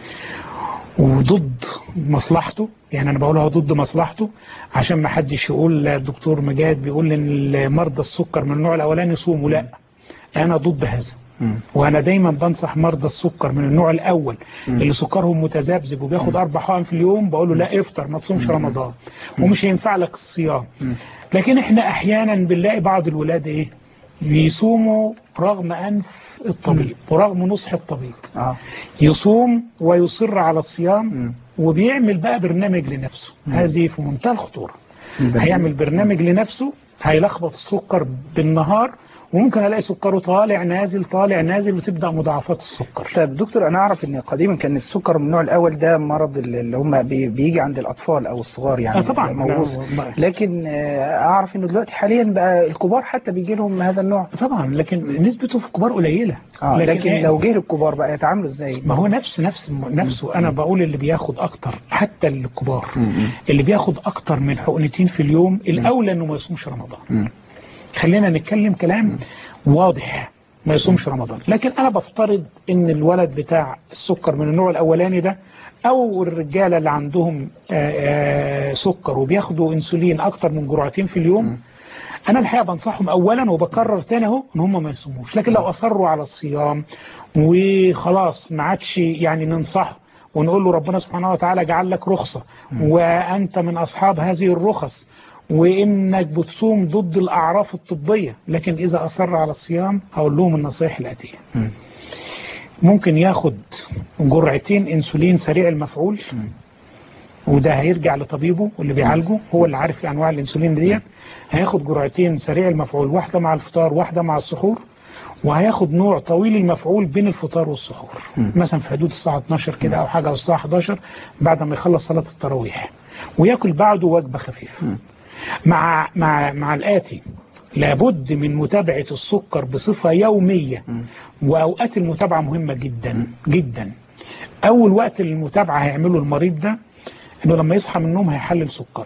وضد مصلحته يعني انا بقولها ضد مصلحته عشان ما حدش يقول الدكتور مجاد بيقول ان مرضى السكر من النوع الاولاني يصوموا لا انا ضد هذا وانا دايما بنصح مرضى السكر من النوع الاول اللي سكرهم متذبذب وبياخد اربع حقن في اليوم بقول له لا افطر ما تصومش رمضان ومش هينفع لك الصيام لكن احنا احيانا بنلاقي بعض الولاد ايه بيصوموا رغم انف الطبيب ورغم نصح الطبيب اه يصوم ويصر على الصيام وبيعمل بقى برنامج لنفسه هذه في منتهى الخطورة هيعمل برنامج لنفسه هيلخبط السكر بالنهار وممكن الاقي سكره طالع نازل طالع نازل وتبدا مضاعفات السكر طيب دكتور انا اعرف ان قديما كان السكر من النوع الاول ده مرض اللي هم بي- بيجي عند الاطفال او الصغار يعني آه طبعاً. موروث لا، لكن آه، اعرف انه دلوقتي حاليا بقى الكبار حتى بيجي لهم هذا النوع طبعا لكن نسبته في الكبار قليله اه لكن إيه؟ لو جه للكبار بقى يتعاملوا ازاي ما هو نفس نفس نفسه انا بقول اللي بياخد اكتر حتى الكبار اللي بياخد اكتر من حقنتين في اليوم الاولى انه ما يصومش رمضان خلينا نتكلم كلام واضح ما يصومش رمضان لكن انا بفترض ان الولد بتاع السكر من النوع الاولاني ده او الرجاله اللي عندهم آه، آه، سكر وبياخدوا انسولين اكتر من جرعتين في اليوم انا الحقيقه بنصحهم اولا وبكرر تاني اهو ان هم ما يصوموش لكن لو اصروا على الصيام وخلاص ما عادش يعني ننصحه ونقول له ربنا سبحانه وتعالى جعل لك رخصه وانت من اصحاب هذه الرخص وانك بتصوم ضد الاعراف الطبيه لكن اذا اصر على الصيام هقول لهم النصائح الاتيه ممكن ياخد جرعتين انسولين سريع المفعول وده هيرجع لطبيبه واللي بيعالجه هو اللي عارف انواع الانسولين ديت هياخد جرعتين سريع المفعول واحده مع الفطار واحده مع السحور وهياخد نوع طويل المفعول بين الفطار والسحور مثلا في حدود الساعه 12 كده او حاجه او الساعه 11 بعد ما يخلص صلاه التراويح وياكل بعده وجبه خفيفه مع مع مع الاتي لابد من متابعه السكر بصفه يوميه واوقات المتابعه مهمه جدا جدا اول وقت المتابعه هيعمله المريض ده انه لما يصحى من النوم هيحلل سكره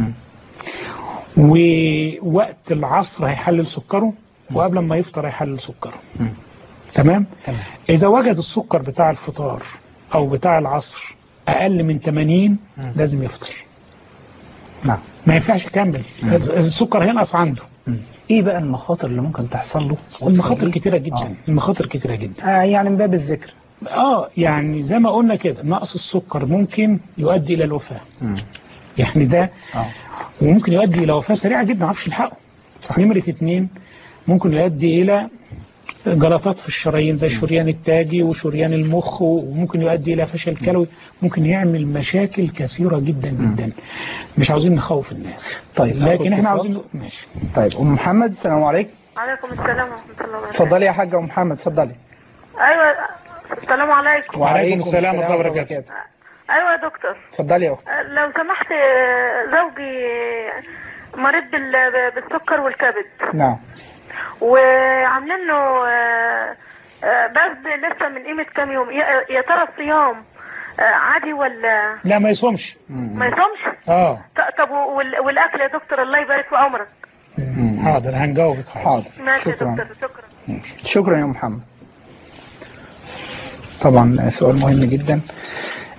ووقت العصر هيحلل سكره وقبل ما يفطر هيحلل سكره تمام تمام. اذا وجد السكر بتاع الفطار او بتاع العصر اقل من 80 لازم يفطر نعم ما ينفعش يكمل السكر هينقص عنده ايه بقى المخاطر اللي ممكن تحصل له المخاطر وتخليه- كتيره جدا آه. المخاطر كتيره جدا آه يعني من باب الذكر اه يعني زي ما قلنا كده نقص السكر ممكن يؤدي الى الوفاه يعني ده آه. وممكن يؤدي الى وفاه سريعه جدا ما عرفش يلحقه نمره اثنين ممكن يؤدي الى جلطات في الشرايين زي الشريان التاجي وشريان المخ وممكن يؤدي الى فشل كلوي ممكن يعمل مشاكل كثيره جدا جدا مش عاوزين نخوف الناس طيب، ناخد لكن احنا اتصال. عاوزين ماشي طيب ام محمد السلام عليكم عليكم السلام ورحمة الله وبركاته اتفضلي يا حاجه ام محمد اتفضلي أيوة السلام عليكم وعليكم السلام ورحمة الله وبركاته. أيوة يا دكتور اتفضلي يا اختي لو سمحت آه، زوجي مريض بال- بالسكر والكبد نعم وعاملين له آه، آه، برد لسه من قيمة كام يوم يا يا ترى الصيام آه، عادي ولا لا ما يصومش ما يصومش؟ اه ط- طب وال- والأكل يا دكتور الله يبارك في عمرك حاضر هنجاوبك حاضر حاضر ماشي يا شكرا دكتور شكرا شكرا يا محمد طبعا سؤال مهم جدا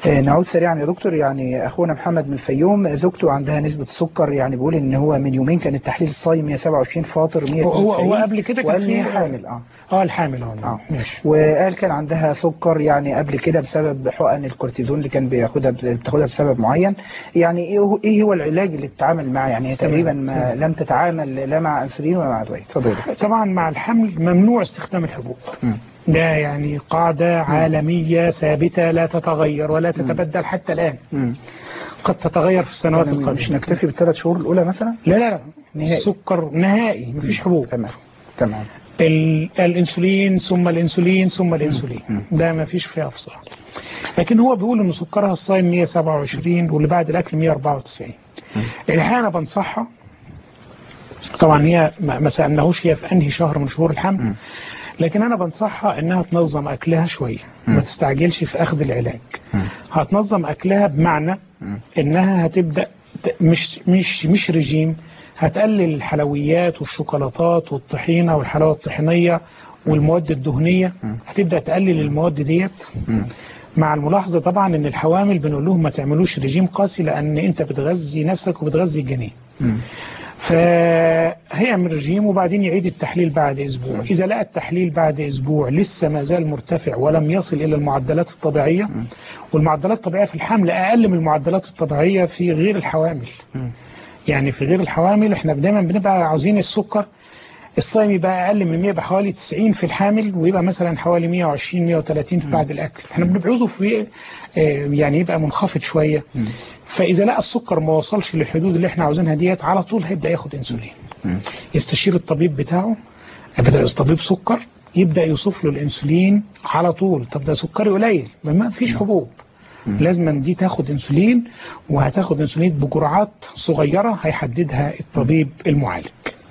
آه، نعود سريعا يا دكتور يعني اخونا محمد من الفيوم زوجته عندها نسبة سكر يعني بيقول ان هو من يومين كان التحليل الصايم 127 فاطر 192 هو هو قبل كده كان وقال ان هي في حامل اه اه الحامل اه اه ماشي وقال كان عندها سكر يعني قبل كده بسبب حقن الكورتيزون اللي كان بياخدها بتاخدها بسبب معين يعني ايه هو ايه هو العلاج اللي بتتعامل معاه يعني هي تقريبا ما لم تتعامل لا مع انسولين ولا مع ادويه اتفضل يا دكتور. طبعا مع الحمل ممنوع استخدام الحبوب ده يعني قاعدة عالمية ثابتة لا تتغير ولا تتبدل حتى الآن قد تتغير في السنوات يعني مش القادمة نكتفي بالثلاث شهور الاولى مثلا لا لا لا نهائي. السكر نهائي مفيش حبوب تمام تمام ال- الانسولين ثم الانسولين ثم الانسولين ده ما فيش فيها افصال لكن هو بيقول ان سكرها الصايم 127 واللي بعد الاكل 194 الحقيقه انا بنصحها طبعا هي ما ما سالناهوش هي في انهي شهر من شهور الحمل لكن انا بنصحها انها تنظم اكلها شويه ما تستعجلش في اخذ العلاج هتنظم اكلها بمعنى انها هتبدا ت- مش مش مش رجيم هتقلل الحلويات والشوكولاتات والطحينه والحلاوه الطحينيه والمواد الدهنيه هتبدا تقلل المواد ديت مع الملاحظه طبعا ان الحوامل بنقول لهم ما تعملوش رجيم قاسي لان انت بتغذي نفسك وبتغذي الجنين فهيعمل رجيم وبعدين يعيد التحليل بعد اسبوع اذا لقى التحليل بعد اسبوع لسه ما زال مرتفع ولم يصل الى المعدلات الطبيعيه والمعدلات الطبيعيه في الحمل اقل من المعدلات الطبيعيه في غير الحوامل يعني في غير الحوامل احنا دايما بنبقى عاوزين السكر الصايم يبقى اقل من 100 بحوالي 90 في الحامل ويبقى مثلا حوالي 120 130 في بعد الاكل احنا بنبعوزه في آه، يعني يبقى منخفض شويه فاذا لقى السكر ما وصلش للحدود اللي احنا عاوزينها ديت على طول هيبدا ياخد انسولين يستشير الطبيب بتاعه بدا طبيب سكر يبدا يوصف له الانسولين على طول طب ده سكري قليل ما ما فيش حبوب لازم دي تاخد انسولين وهتاخد انسولين بجرعات صغيره هيحددها الطبيب المعالج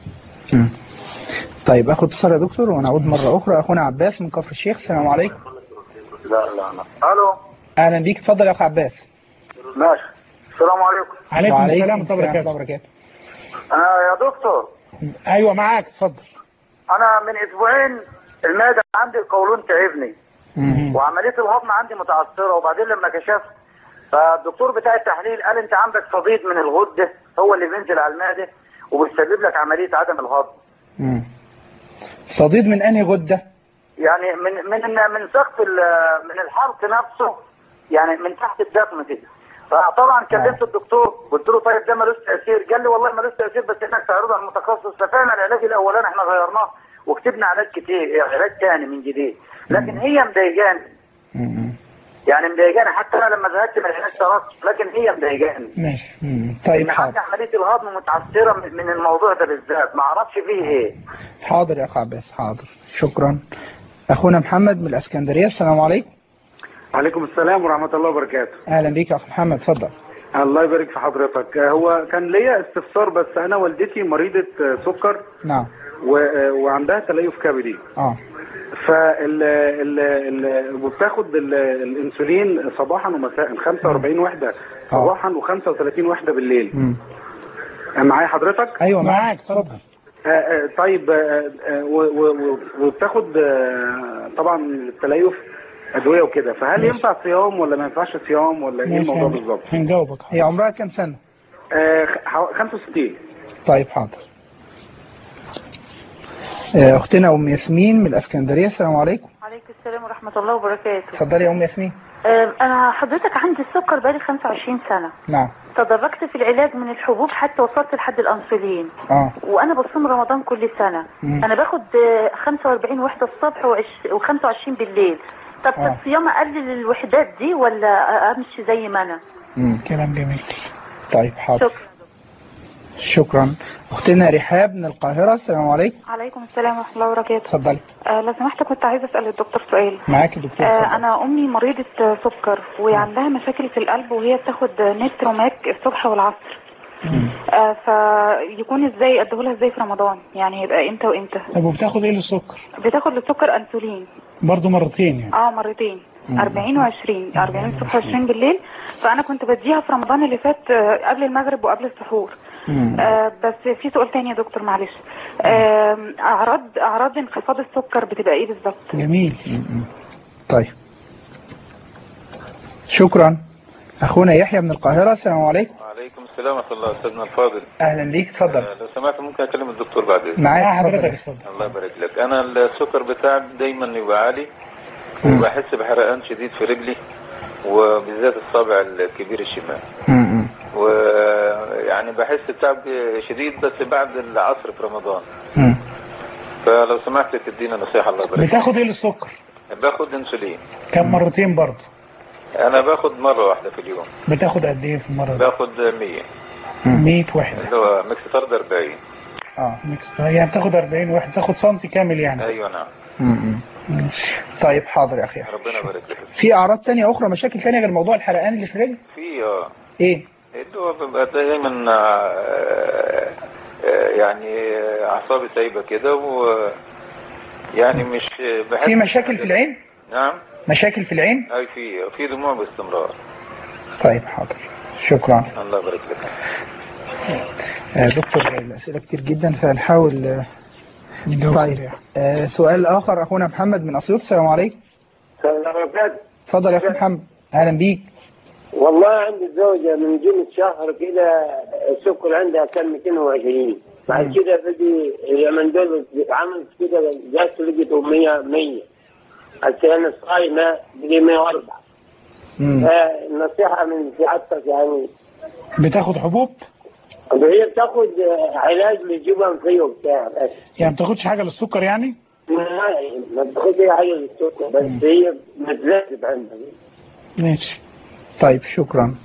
طيب اخد اتصال يا دكتور ونعود مره اخرى اخونا عباس من كفر الشيخ السلام عليكم لا لا لا الو اهلا بيك اتفضل يا اخو عباس ماشي السلام عليكم عليكم وعليكم السلام ورحمه الله ورحمة وبركاته وبركاته آه يا دكتور ايوه معاك اتفضل انا من اسبوعين المعده عندي القولون تعبني وعمليه الهضم عندي متعثره وبعدين لما كشفت فالدكتور بتاع التحليل قال انت عندك صديد من الغده هو اللي بينزل على المعده وبيسبب لك عمليه عدم الهضم مم. صديد من انهي غده يعني من من من سقف ال- من الحلق نفسه يعني من تحت الدقن كده فطبعا كلمت الدكتور قلت له طيب ده ملوش تاثير قال لي والله ملوش تاثير بس انك تعرضه على المتخصص ففعلا العلاج الاولاني احنا غيرناه وكتبنا علاج كتير علاج تاني من جديد لكن هي مضايقاني يعني مضايقاني حتى انا لما زهقت من العلاج تركت لكن هي مضايقاني ماشي مم. طيب ان حاضر عندي عمليه الهضم متعثره من من الموضوع ده بالذات ما اعرفش فيه ايه حاضر يا اخو عباس حاضر شكرا اخونا محمد من الاسكندريه السلام عليكم عليكم السلام ورحمة الله وبركاته اهلا بيك يا اخو محمد اتفضل الله يبارك في حضرتك هو كان ليا استفسار بس أنا والدتي مريضة سكر نعم و... وعندها تليف كبدي اه فال ال... ال... وبتاخد ال... الانسولين صباحا ومساء 45 وحده صباحا و35 وحده بالليل مم. معايا حضرتك ايوه معاك اتفضل آه، آه، طيب آه، آه، و- و- و- وبتاخد آه، طبعا التليف ادويه وكده فهل ينفع صيام ولا ما ينفعش صيام ولا ايه ماشي الموضوع هن- بالظبط؟ هنجاوبك هي عمرها كام سنه آه، حو- 65 طيب حاضر آه، اختنا ام ياسمين من الاسكندريه السلام عليكم عليكم السلام ورحمة الله وبركاته اتفضلي يا ام ياسمين آه، أنا حضرتك عندي السكر بقالي 25 سنة نعم تدرجت في العلاج من الحبوب حتى وصلت لحد الأنسولين اه وأنا بصوم رمضان كل سنة مم. أنا باخد آه، 45 وحدة الصبح و25 بالليل طب في آه. الصيام أقلل الوحدات دي ولا أمشي زي ما أنا مم. كلام جميل طيب حاضر شكرا اختنا رحاب من القاهره السلام عليكم عليكم السلام ورحمة الله وبركاته اتفضلي آه لو سمحت كنت عايزة أسأل الدكتور سؤال معاك الدكتور آه اتفضل أنا أمي مريضة آه، سكر وعندها مشاكل في القلب وهي بتاخد نتروماك الصبح والعصر آه فيكون ازاي اديهولها ازاي في رمضان يعني يبقى امتى وامتى طب وبتاخد ايه للسكر؟ بتاخد للسكر انسولين برضه مرتين يعني اه مرتين 40 و20 40 الصبح و20 بالليل فانا كنت بديها في رمضان اللي فات آه، قبل المغرب وقبل السحور آه بس في سؤال تاني يا دكتور معلش آه اعراض اعراض انخفاض السكر بتبقى ايه بالظبط جميل طيب شكرا أخونا يحيى من القاهرة السلام عليكم وعليكم السلام ورحمة الله أستاذنا الفاضل أهلا بيك اتفضل آه، لو سمحت ممكن أكلم الدكتور بعد إذنك معاك اتفضل الله يبارك لك أنا السكر بتاعي دايما يبقى عالي وبحس بحرقان شديد في رجلي وبالذات الصابع الكبير الشمال ويعني بحس بتعب شديد بس بعد العصر في رمضان فلو سمحت تدينا نصيحة الله يبارك لك. بتاخد ايه للسكر باخد انسولين كم مرتين برضه انا باخد مرة واحدة في اليوم بتاخد قد ايه في المره دي باخد 100 100 وحده اللي هو ميكس 40 اه ميكس يعني بتاخد 40 واحد تاخد سنتي كامل يعني ايوه نعم ماشي طيب حاضر يا أخي ربنا يبارك لك في أعراض تانية أخرى مشاكل تانية غير موضوع الحرقان اللي في الرجل في اه إيه اللي هو بيبقى دايما آه، آه، يعني آه، اعصابي سايبه كده و يعني مش بحس في مشاكل في العين نعم مشاكل في العين اي في في دموع باستمرار طيب حاضر شكرا الله يبارك لك آه، دكتور الأسئلة كتير جدا فنحاول آه، نجاوب طيب سريع. آه، سؤال آخر أخونا محمد من أسيوط السلام عليكم اتفضل يا أخي محمد أهلا بيك والله عندي زوجة من جملة شهر كده السكر عندها كان 220 بعد كده بدي اليومين دول عملت كده جات لقيته 100 100 هسه انا صايمة بدي 104 فالنصيحة من سعادتك يعني بتاخد حبوب هي بتاخد علاج للجبن فيه وبتاع بس يعني ما بتاخدش حاجه للسكر يعني ما ما بتاخد اي حاجة للسكر بس هي متزايد عندها ماشي طيب شكرا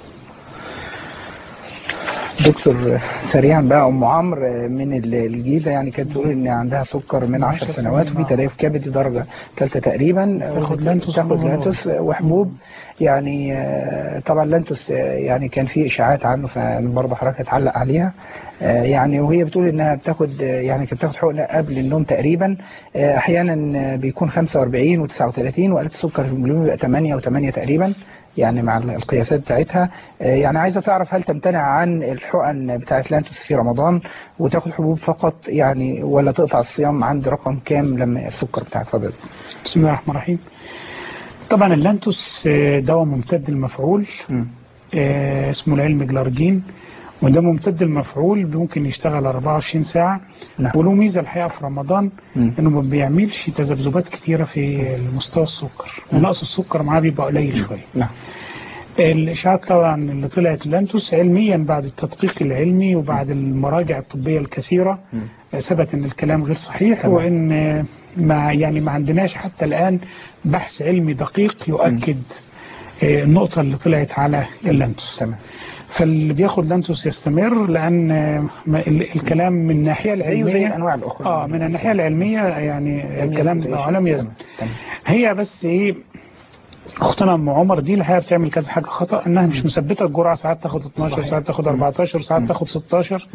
دكتور سريعا بقى ام عمرو من ال- الجيزه يعني كانت بتقول ان عندها سكر من 10 سنوات وفي تليف كبدي درجه ثالثه تقريبا تاخد لانتوس تاخد وحبوب. لانتوس وحبوب يعني آه، طبعا لانتوس آه، يعني كان في اشاعات عنه فبرضه حضرتك هتعلق عليها آه، يعني وهي بتقول انها بتاخد آه، يعني كانت بتاخد حقنه قبل النوم تقريبا آه، احيانا آه، بيكون 45 و39 وقالت السكر في الهيموجلوبين بيبقى 8 و8 تقريبا يعني مع القياسات بتاعتها آه، يعني عايزه تعرف هل تمتنع عن الحقن بتاعت لانتوس في رمضان وتاخد حبوب فقط يعني ولا تقطع الصيام عند رقم كام لما السكر بتاعها اتفضل بسم الله الرحمن الرحيم طبعا اللانتوس آه، دواء ممتد المفعول آه، اسمه العلم جلارجين وده ممتد المفعول ممكن يشتغل 24 ساعة نعم. وله ميزة الحقيقة في رمضان مم. انه ما بيعملش تذبذبات كتيرة في مستوى السكر ونقص السكر معاه بيبقى قليل شوية نعم الإشاعات طبعا اللي طلعت لانتوس علميا بعد التدقيق العلمي وبعد المراجع الطبية الكثيرة ثبت ان الكلام غير صحيح تمام. وان ما يعني ما عندناش حتى الآن بحث علمي دقيق يؤكد آه، النقطة اللي طلعت على اللانتوس تمام فاللي بياخد لانتوس يستمر لأن آه، ما- ال- الكلام من الناحية زيه زي العلمية الانواع الاخرى اه من الناحية العلمية يعني الكلام يثبت أي شيء. لم يثبت تمام. هي بس ايه اختنا ام عمر دي الحقيقه بتعمل كذا حاجه خطا انها مش مثبته الجرعه ساعات تاخد 12 ساعات تاخد 14 ساعات تاخد 16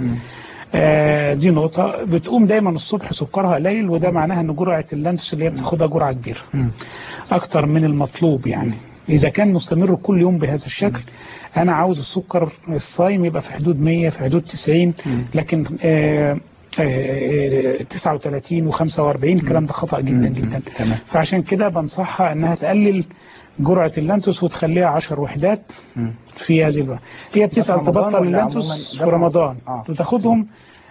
آه دي نقطه بتقوم دايما الصبح سكرها قليل وده معناها ان جرعه اللانتوس اللي هي بتاخدها جرعه كبيره اكتر من المطلوب يعني اذا كان مستمر كل يوم بهذا الشكل انا عاوز السكر الصايم يبقى في حدود 100 في حدود 90 لكن آه آه، 39 و45 الكلام ده خطأ جدا جدا تمام. فعشان كده بنصحها انها تقلل جرعة اللانتوس وتخليها 10 وحدات في هذه الوقت هي بتسأل رمضان تبطل ولا اللانتوس عموماً؟ في رمضان آه. وتاخدهم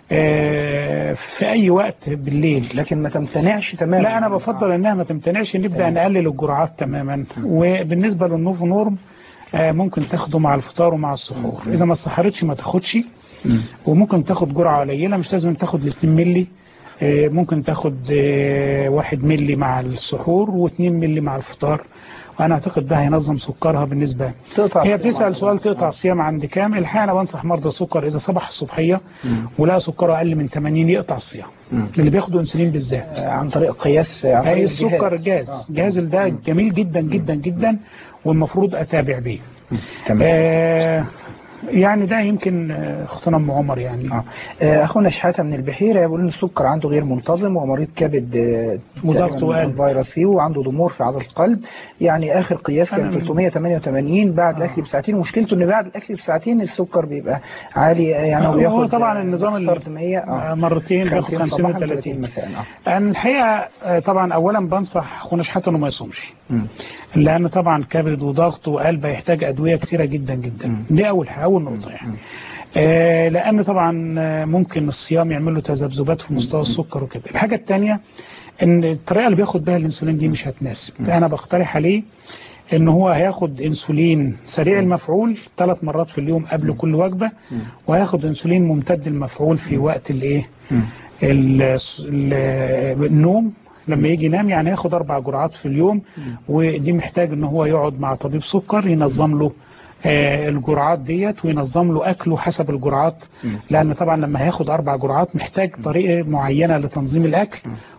آه، في اي وقت بالليل لكن ما تمتنعش تماما لا انا بفضل انها ما تمتنعش نبدا نقلل الجرعات تماما وبالنسبه للنوفو نورم آه، ممكن تاخده مع الفطار ومع السحور اذا ما سحرتش ما تاخدش وممكن تاخد جرعه قليله مش لازم تاخد ال 2 مللي آه، ممكن تاخد آه، 1 مللي مع السحور و2 مللي مع الفطار وانا اعتقد ده هينظم سكرها بالنسبه تقطع هي الصيام بتسال عند سؤال تقطع الصيام عند كام الحقيقه انا بنصح مرضى السكر اذا صبح الصبحيه ولقى سكره اقل من 80 يقطع الصيام اللي بياخدوا انسولين بالذات آه، عن طريق قياس آه، عن طريق هي السكر الجهاز. الجاز الجهاز ده جميل جدا جدا جدا والمفروض اتابع بيه تمام آه يعني ده يمكن آه، اختنا ام عمر يعني آه. آه، اخونا شحاته من البحيره يقول ان السكر عنده غير منتظم ومريض كبد آه، وضغط تقريباً وقلب. فيروس سي وعنده ضمور في عضله القلب يعني اخر قياس كان أنا من- 388 بعد الاكل بساعتين ومشكلته ان بعد الاكل بساعتين السكر بيبقى عالي آه، يعني هو هو بياخد طبعا النظام اللي- ستارت 100 اه مرتين بياخد 50 صباحا و 30 30 مساء اه أنا الحقيقه آه، طبعا اولا بنصح اخونا شحاته انه ما يصومش لان طبعا كبد وضغط وقلب هيحتاج ادويه كتيره جدا جدا دي اول حاجه اول نقطه يعني آه لان طبعا آه، ممكن الصيام يعمل له تذبذبات في مستوى السكر وكده الحاجه الثانيه ان الطريقه اللي بياخد بها الانسولين دي مش هتناسب انا بقترح عليه ان هو هياخد انسولين سريع المفعول ثلاث مرات في اليوم قبل كل وجبه وهياخد انسولين ممتد المفعول في وقت الايه ال- ال- النوم لما يجي ينام يعني ياخد اربع جرعات في اليوم ودي محتاج ان هو يقعد مع طبيب سكر ينظم له آه، الجرعات ديت وينظم له اكله حسب الجرعات لان طبعا لما هياخد اربع جرعات محتاج طريقه معينه لتنظيم الاكل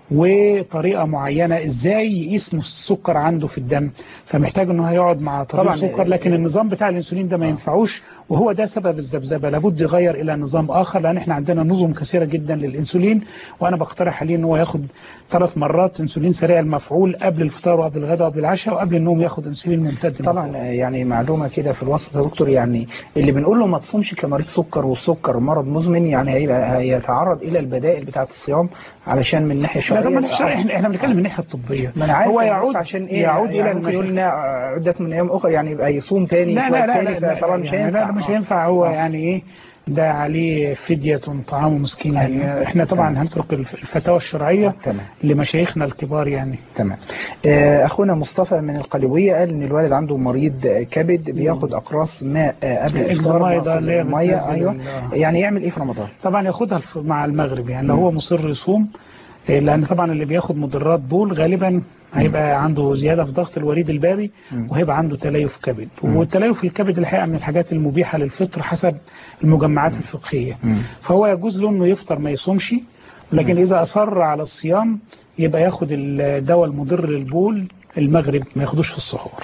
وطريقه معينه ازاي يقيس السكر عنده في الدم فمحتاج انه هيقعد مع طبيب طبعاً، سكر لكن النظام بتاع الانسولين ده ما ينفعوش وهو ده سبب الذبذبه لابد يغير الى نظام اخر لان احنا عندنا نظم كثيره جدا للانسولين وانا بقترح عليه ان هو ياخد ثلاث مرات انسولين سريع المفعول قبل الفطار وقبل الغداء وقبل العشاء وقبل النوم ياخد انسولين ممتد طبعا آه، يعني معلومه كده في الوسط يا دكتور يعني اللي بنقول له ما تصومش كمريض سكر والسكر مرض مزمن يعني هيبقى هيتعرض الى البدائل بتاعه الصيام علشان من الناحيه لا الشرعيه طبعا الشرع احنا احنا بنتكلم من الناحيه الطبيه ما انا عارف هو بس يعود عشان ايه يعود يعني الى ممكن يقول المشاكل لنا عده من ايام اخرى يعني يبقى يصوم تاني لا في لا وقت لا تاني لا, فطبعا لا, مش يعني هينفع لا مش آه. هينفع هو آه. يعني ايه ده عليه فدية طعام مسكين يعني احنا طبعا هنترك الف- الفتاوى الشرعية تمام. لمشايخنا الكبار يعني تمام آه، اخونا مصطفى من القليوبيه قال ان الوالد عنده مريض آه، كبد بياخد اقراص ماء آه، قبل الافطار الإكزاماي ده اللي هي ميه بتنزل ايوه ال- يعني يعمل ايه في رمضان؟ طبعا ياخدها الف- مع المغرب يعني لو هو مصر يصوم إيه، لان طبعا اللي بياخد مضرات بول غالبا هيبقى عنده زياده في ضغط الوريد البابي وهيبقى عنده تليف كبد والتليف الكبد الحقيقه من الحاجات المبيحه للفطر حسب المجمعات الفقهيه فهو يجوز له انه يفطر ما يصومش لكن اذا اصر على الصيام يبقى ياخد الدواء المضر للبول المغرب ما ياخدوش في السحور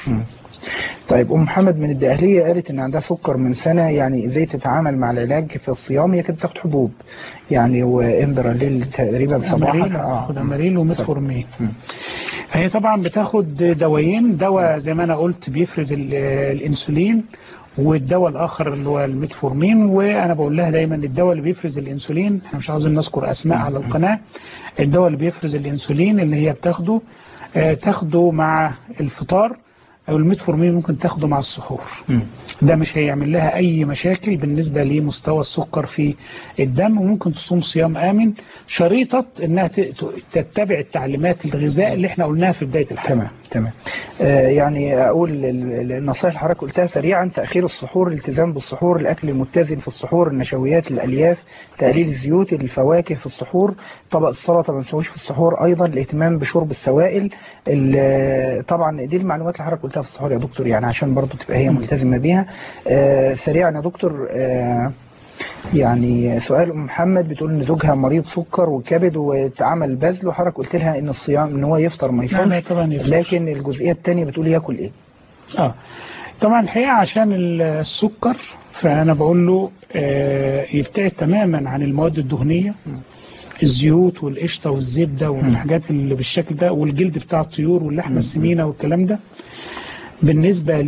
طيب ام محمد من الدقهليه قالت ان عندها سكر من سنه يعني ازاي تتعامل مع العلاج في الصيام هي كانت بتاخد حبوب يعني وامبراليل تقريبا صباحا أماريل اه بتاخد أماريل وميتفورمين هي طبعا بتاخد دوايين دواء زي ما أنا قلت بيفرز ال- الأنسولين والدواء الآخر اللي هو الميتفورمين وأنا بقول لها دايما الدواء اللي بيفرز الأنسولين احنا مش عاوزين نذكر أسماء على القناة الدواء اللي بيفرز الأنسولين اللي هي بتاخده آه، تاخده مع الفطار أو الميتفورمين ممكن تاخده مع السحور ده مش هيعمل لها أي مشاكل بالنسبة لمستوى السكر في الدم وممكن تصوم صيام آمن شريطة إنها ت- ت- تتبع التعليمات الغذاء اللي احنا قلناها في بداية الحلقة تمام تمام آه يعني اقول ال- ال- النصائح اللي حضرتك قلتها سريعا تاخير السحور الالتزام بالسحور الاكل المتزن في السحور النشويات الالياف تقليل الزيوت الفواكه في السحور طبق السلطه ما نسويش في السحور ايضا الاهتمام بشرب السوائل ال- طبعا دي المعلومات اللي حضرتك قلتها في السحور يا دكتور يعني عشان برضو تبقى هي ملتزمه بيها آه سريعا يا دكتور آه يعني سؤال ام محمد بتقول ان زوجها مريض سكر وكبد واتعمل بذل وحضرتك قلت لها ان الصيام ان هو يفطر ما لا، يصومش لا، طبعاً يفطر. لكن الجزئيه الثانيه بتقول ياكل ايه اه طبعا الحقيقة عشان السكر فأنا بقول له آه، يبتعد تماما عن المواد الدهنية الزيوت والقشطة والزبدة والحاجات اللي بالشكل ده والجلد بتاع الطيور واللحمة السمينة والكلام ده بالنسبة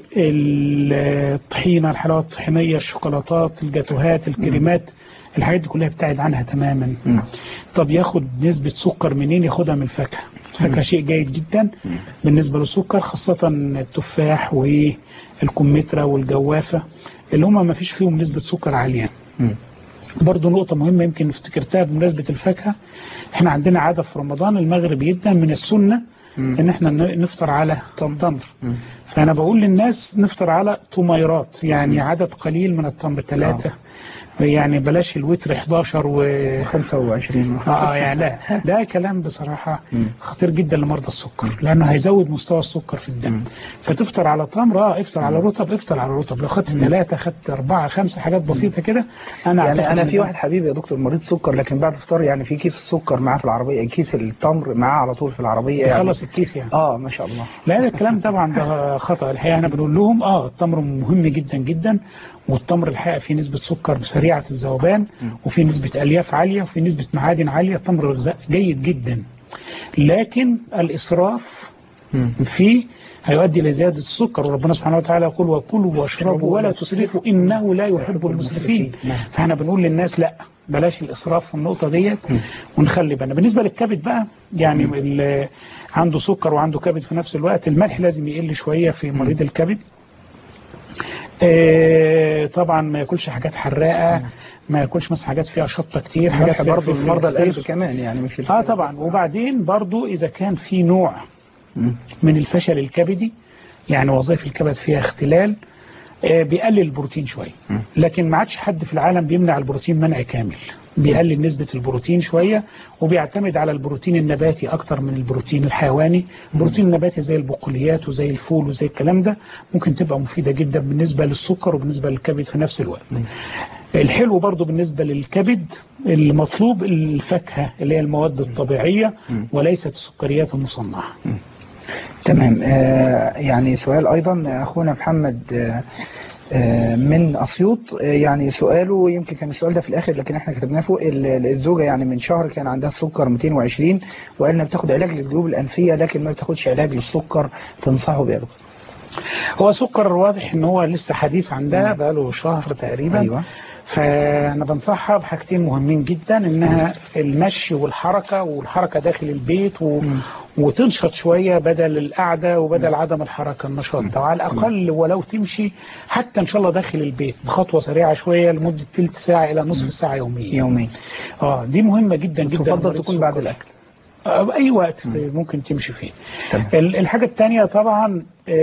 للطحينة الحلاوة الطحينية الشوكولاتات الجاتوهات الكريمات الحاجات دي كلها ابتعد عنها تماما طب ياخد نسبة سكر منين ياخدها من الفاكهة الفاكهة شيء جيد جدا بالنسبة للسكر خاصة التفاح والكمثرى والجوافة اللي هم ما فيش فيهم نسبة سكر عالية برضه نقطة مهمة يمكن افتكرتها بمناسبة الفاكهة احنا عندنا عادة في رمضان المغرب جدا من السنة ان احنا ن- نفطر على تمر فانا بقول للناس نفطر على طميرات يعني عدد قليل من التمر ثلاثة يعني بلاش الوتر 11 و 25 اه يعني لا ده كلام بصراحه خطير جدا لمرضى السكر لانه هيزود مستوى السكر في الدم فتفطر على تمر اه افطر على رطب افطر على رطب لو خدت ثلاثه خدت اربعه خمسه حاجات بسيطه كده انا يعني أعتقد انا إن في واحد حبيبي يا دكتور مريض سكر لكن بعد الفطار يعني في كيس السكر معاه في العربيه كيس التمر معاه على طول في العربيه يعني يخلص الكيس يعني اه ما شاء الله لا ده الكلام طبعا ده خطأ الحقيقة احنا بنقول لهم اه التمر مهم جدا جدا والتمر الحقيقة فيه نسبة سكر سريعة الذوبان وفي نسبة ألياف عالية وفي نسبة معادن عالية التمر غذاء جيد جدا لكن الإسراف فيه هيؤدي إلى زيادة السكر وربنا سبحانه وتعالى يقول وكلوا واشربوا ولا تسرفوا إنه لا يحب المسرفين فاحنا بنقول للناس لا بلاش الإسراف في النقطة ديت ونخلي بالنا بالنسبة للكبد بقى يعني اللي عنده سكر وعنده كبد في نفس الوقت الملح لازم يقل شوية في مريض الكبد آه، طبعا ما ياكلش حاجات حراقه ما ياكلش مثلا حاجات فيها شطه كتير حاجات الملح فيها برضه في فلفل مرضى كتير. القلب كمان يعني مش اه طبعا وبعدين برضو اذا كان في نوع من الفشل الكبدي يعني وظائف الكبد فيها اختلال آه، بيقلل البروتين شويه لكن ما عادش حد في العالم بيمنع البروتين منع كامل بيقلل نسبة البروتين شوية وبيعتمد على البروتين النباتي أكتر من البروتين الحيواني البروتين النباتي زي البقوليات وزي الفول وزي الكلام ده ممكن تبقى مفيدة جدا بالنسبة للسكر وبالنسبة للكبد في نفس الوقت الحلو برضو بالنسبة للكبد المطلوب الفاكهة اللي هي المواد الطبيعية وليست السكريات المصنعة تمام آه يعني سؤال أيضا أخونا محمد آه آه من أسيوط آه يعني سؤاله يمكن كان السؤال ده في الآخر لكن احنا كتبناه فوق ال- الزوجة يعني من شهر كان عندها السكر 220 وقال إنها بتاخد علاج للجيوب الأنفية لكن ما بتاخدش علاج للسكر تنصحه بيه يا دكتور هو سكر واضح ان هو لسه حديث عندها بقاله شهر تقريبا أيوة. فانا بنصحها بحاجتين مهمين جدا انها المشي والحركه والحركه داخل البيت و... وتنشط شويه بدل القعده وبدل عدم الحركه النشاط ده وعلى الاقل ولو تمشي حتى ان شاء الله داخل البيت بخطوه سريعه شويه لمده ثلث ساعه الى نصف ساعه يوميا يوميا اه دي مهمه جدا جدا تفضل لمريض تكون بعد السكر. الأكل آه، أي وقت ممكن تمشي فيه ال- الحاجة التانية طبعا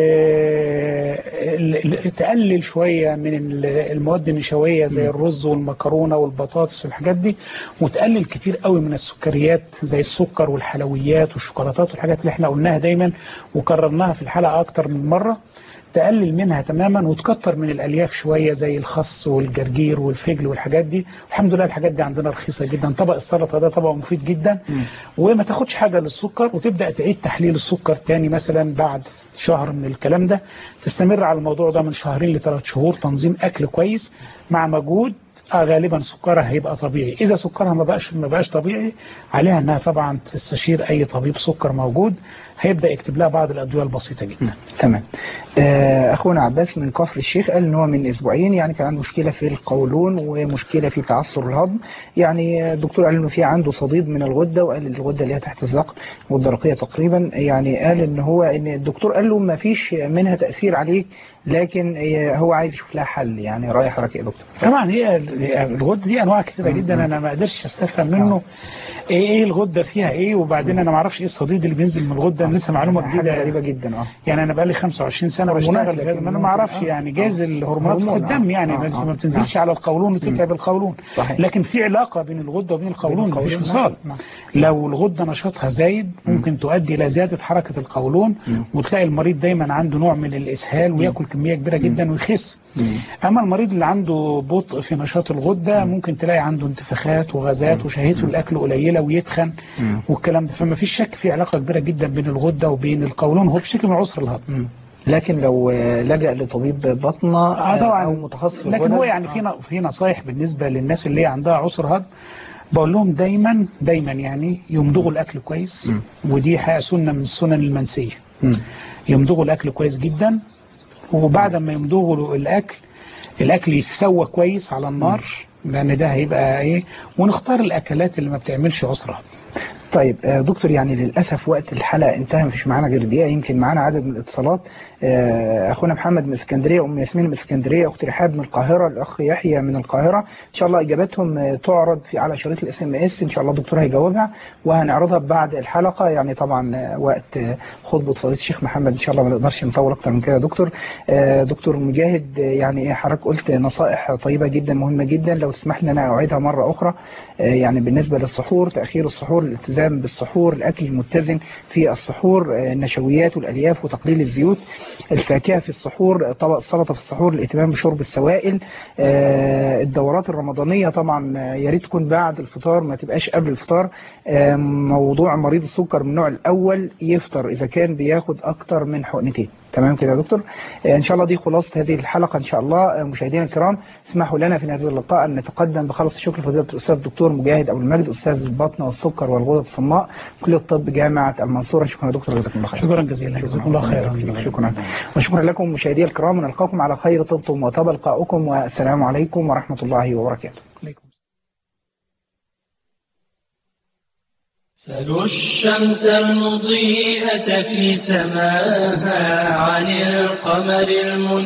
آه، ال- ال- تقلل شوية من ال- المواد النشوية زي الرز والمكرونة والبطاطس والحاجات دي وتقلل كتير قوي من السكريات زي السكر والحلويات والشوكولاتات والحاجات اللي احنا قلناها دايما وكررناها في الحلقة أكتر من مرة تقلل منها تماما وتكتر من الالياف شويه زي الخس والجرجير والفجل والحاجات دي الحمد لله الحاجات دي عندنا رخيصه جدا طبق السلطه ده طبق مفيد جدا وما تاخدش حاجه للسكر وتبدا تعيد تحليل السكر تاني مثلا بعد شهر من الكلام ده تستمر على الموضوع ده من شهرين لثلاث شهور تنظيم اكل كويس مع مجهود آه غالبا سكرها هيبقى طبيعي اذا سكرها ما بقاش ما بقاش طبيعي عليها انها طبعا تستشير اي طبيب سكر موجود هيبدا يكتب لها بعض الادويه البسيطه جدا تمام آه، اخونا عباس من كفر الشيخ قال ان هو من اسبوعين يعني كان عنده مشكله في القولون ومشكله في تعثر الهضم يعني آه، الدكتور قال انه في عنده صديد من الغده وقال الغده اللي هي تحت الذقن والدرقيه تقريبا يعني قال ان هو ان الدكتور قال له ما فيش منها تاثير عليك لكن آه، هو عايز يشوف لها حل يعني رايح حضرتك يا دكتور طبعا هي ال- الغده دي انواع كثيره جدا انا ما قدرتش استفهم منه ايه ايه الغده فيها ايه وبعدين انا ما اعرفش ايه الصديد اللي بينزل من الغده لسه معلومه حاجه جديده غريبه جدا اه يعني انا بقالي 25 سنه هرمونات بشتغل في هذا لكن انا ما ممكن- اعرفش آه. يعني جايز الهرمونات في هرمون، الدم آه. يعني آه، ما آه. ما بتنزلش على القولون وتتعب القولون صحيح. لكن في علاقه بين الغده وبين القولون القولون، مفيش نعم، فصال نعم. لو الغده نشاطها زايد ممكن تؤدي الى زياده حركه القولون وتلاقي المريض دايما عنده نوع من الاسهال وياكل كميه كبيره جدا ويخس اما المريض اللي عنده بطء في نشاط الغده ممكن تلاقي عنده انتفاخات وغازات وشهيته الاكل قليله ويتخن والكلام ده فما فيش شك في علاقه كبيره جدا بين الغده وبين القولون هو بشكل من عسر الهضم لكن لو آه، لجأ لطبيب بطنه اه طبعا او متخصص في لكن الغدد، هو يعني في ن- في نصايح بالنسبه للناس اللي هي عندها عسر هضم بقول لهم دايما دايما يعني يمضغوا الاكل كويس ودي حقيقه سنه من السنن المنسيه يمضغوا الاكل كويس جدا وبعد ما يمضغوا الاكل الاكل يتسوى كويس على النار لان ده هيبقى ايه ونختار الاكلات اللي ما بتعملش عسر هضم طيب آه، دكتور يعني للأسف وقت الحلقة انتهى مفيش معانا غير دقيقة يمكن معانا عدد من الاتصالات آه، أخونا محمد من اسكندرية أم ياسمين من اسكندرية أخت رحاب من القاهرة الأخ يحيى من القاهرة إن شاء الله إجاباتهم آه، تعرض في على شريط الاس ام اس إن شاء الله الدكتور هيجاوبها وهنعرضها بعد الحلقة يعني طبعا آه، وقت آه، خطبة فضيلة الشيخ محمد إن شاء الله ما نقدرش نطول أكتر من كده يا دكتور آه، دكتور مجاهد آه، يعني إيه حضرتك قلت نصائح طيبة جدا مهمة جدا لو تسمح لي أنا أعيدها مرة أخرى آه، يعني بالنسبة للسحور تأخير السحور الالتزام بالسحور الأكل المتزن في السحور آه، النشويات والألياف وتقليل الزيوت الفاكهة في السحور طبق السلطة في السحور الاهتمام بشرب السوائل آه، الدورات الرمضانية طبعا آه، يا ريت تكون بعد الفطار ما تبقاش قبل الفطار آه، موضوع مريض السكر من النوع الأول يفطر إذا كان بياخد أكتر من حقنتين تمام كده يا دكتور آه، ان شاء الله دي خلاصه هذه الحلقه ان شاء الله آه، مشاهدينا الكرام اسمحوا لنا في هذا اللقاء ان نتقدم بخلص الشكر لفضيله الاستاذ الدكتور مجاهد ابو المجد استاذ البطن والسكر والغدد الصماء كليه الطب جامعه المنصوره شكرا يا دكتور جزاكم الله خير شكرا جزيلا جزاكم الله خيرا شكرا وشكرا لكم مشاهدي الكرام ونلقاكم على خير طبتم وطاب لقاؤكم والسلام عليكم ورحمه الله وبركاته سلوا الشمس المضيئة في سماها عن القمر المنير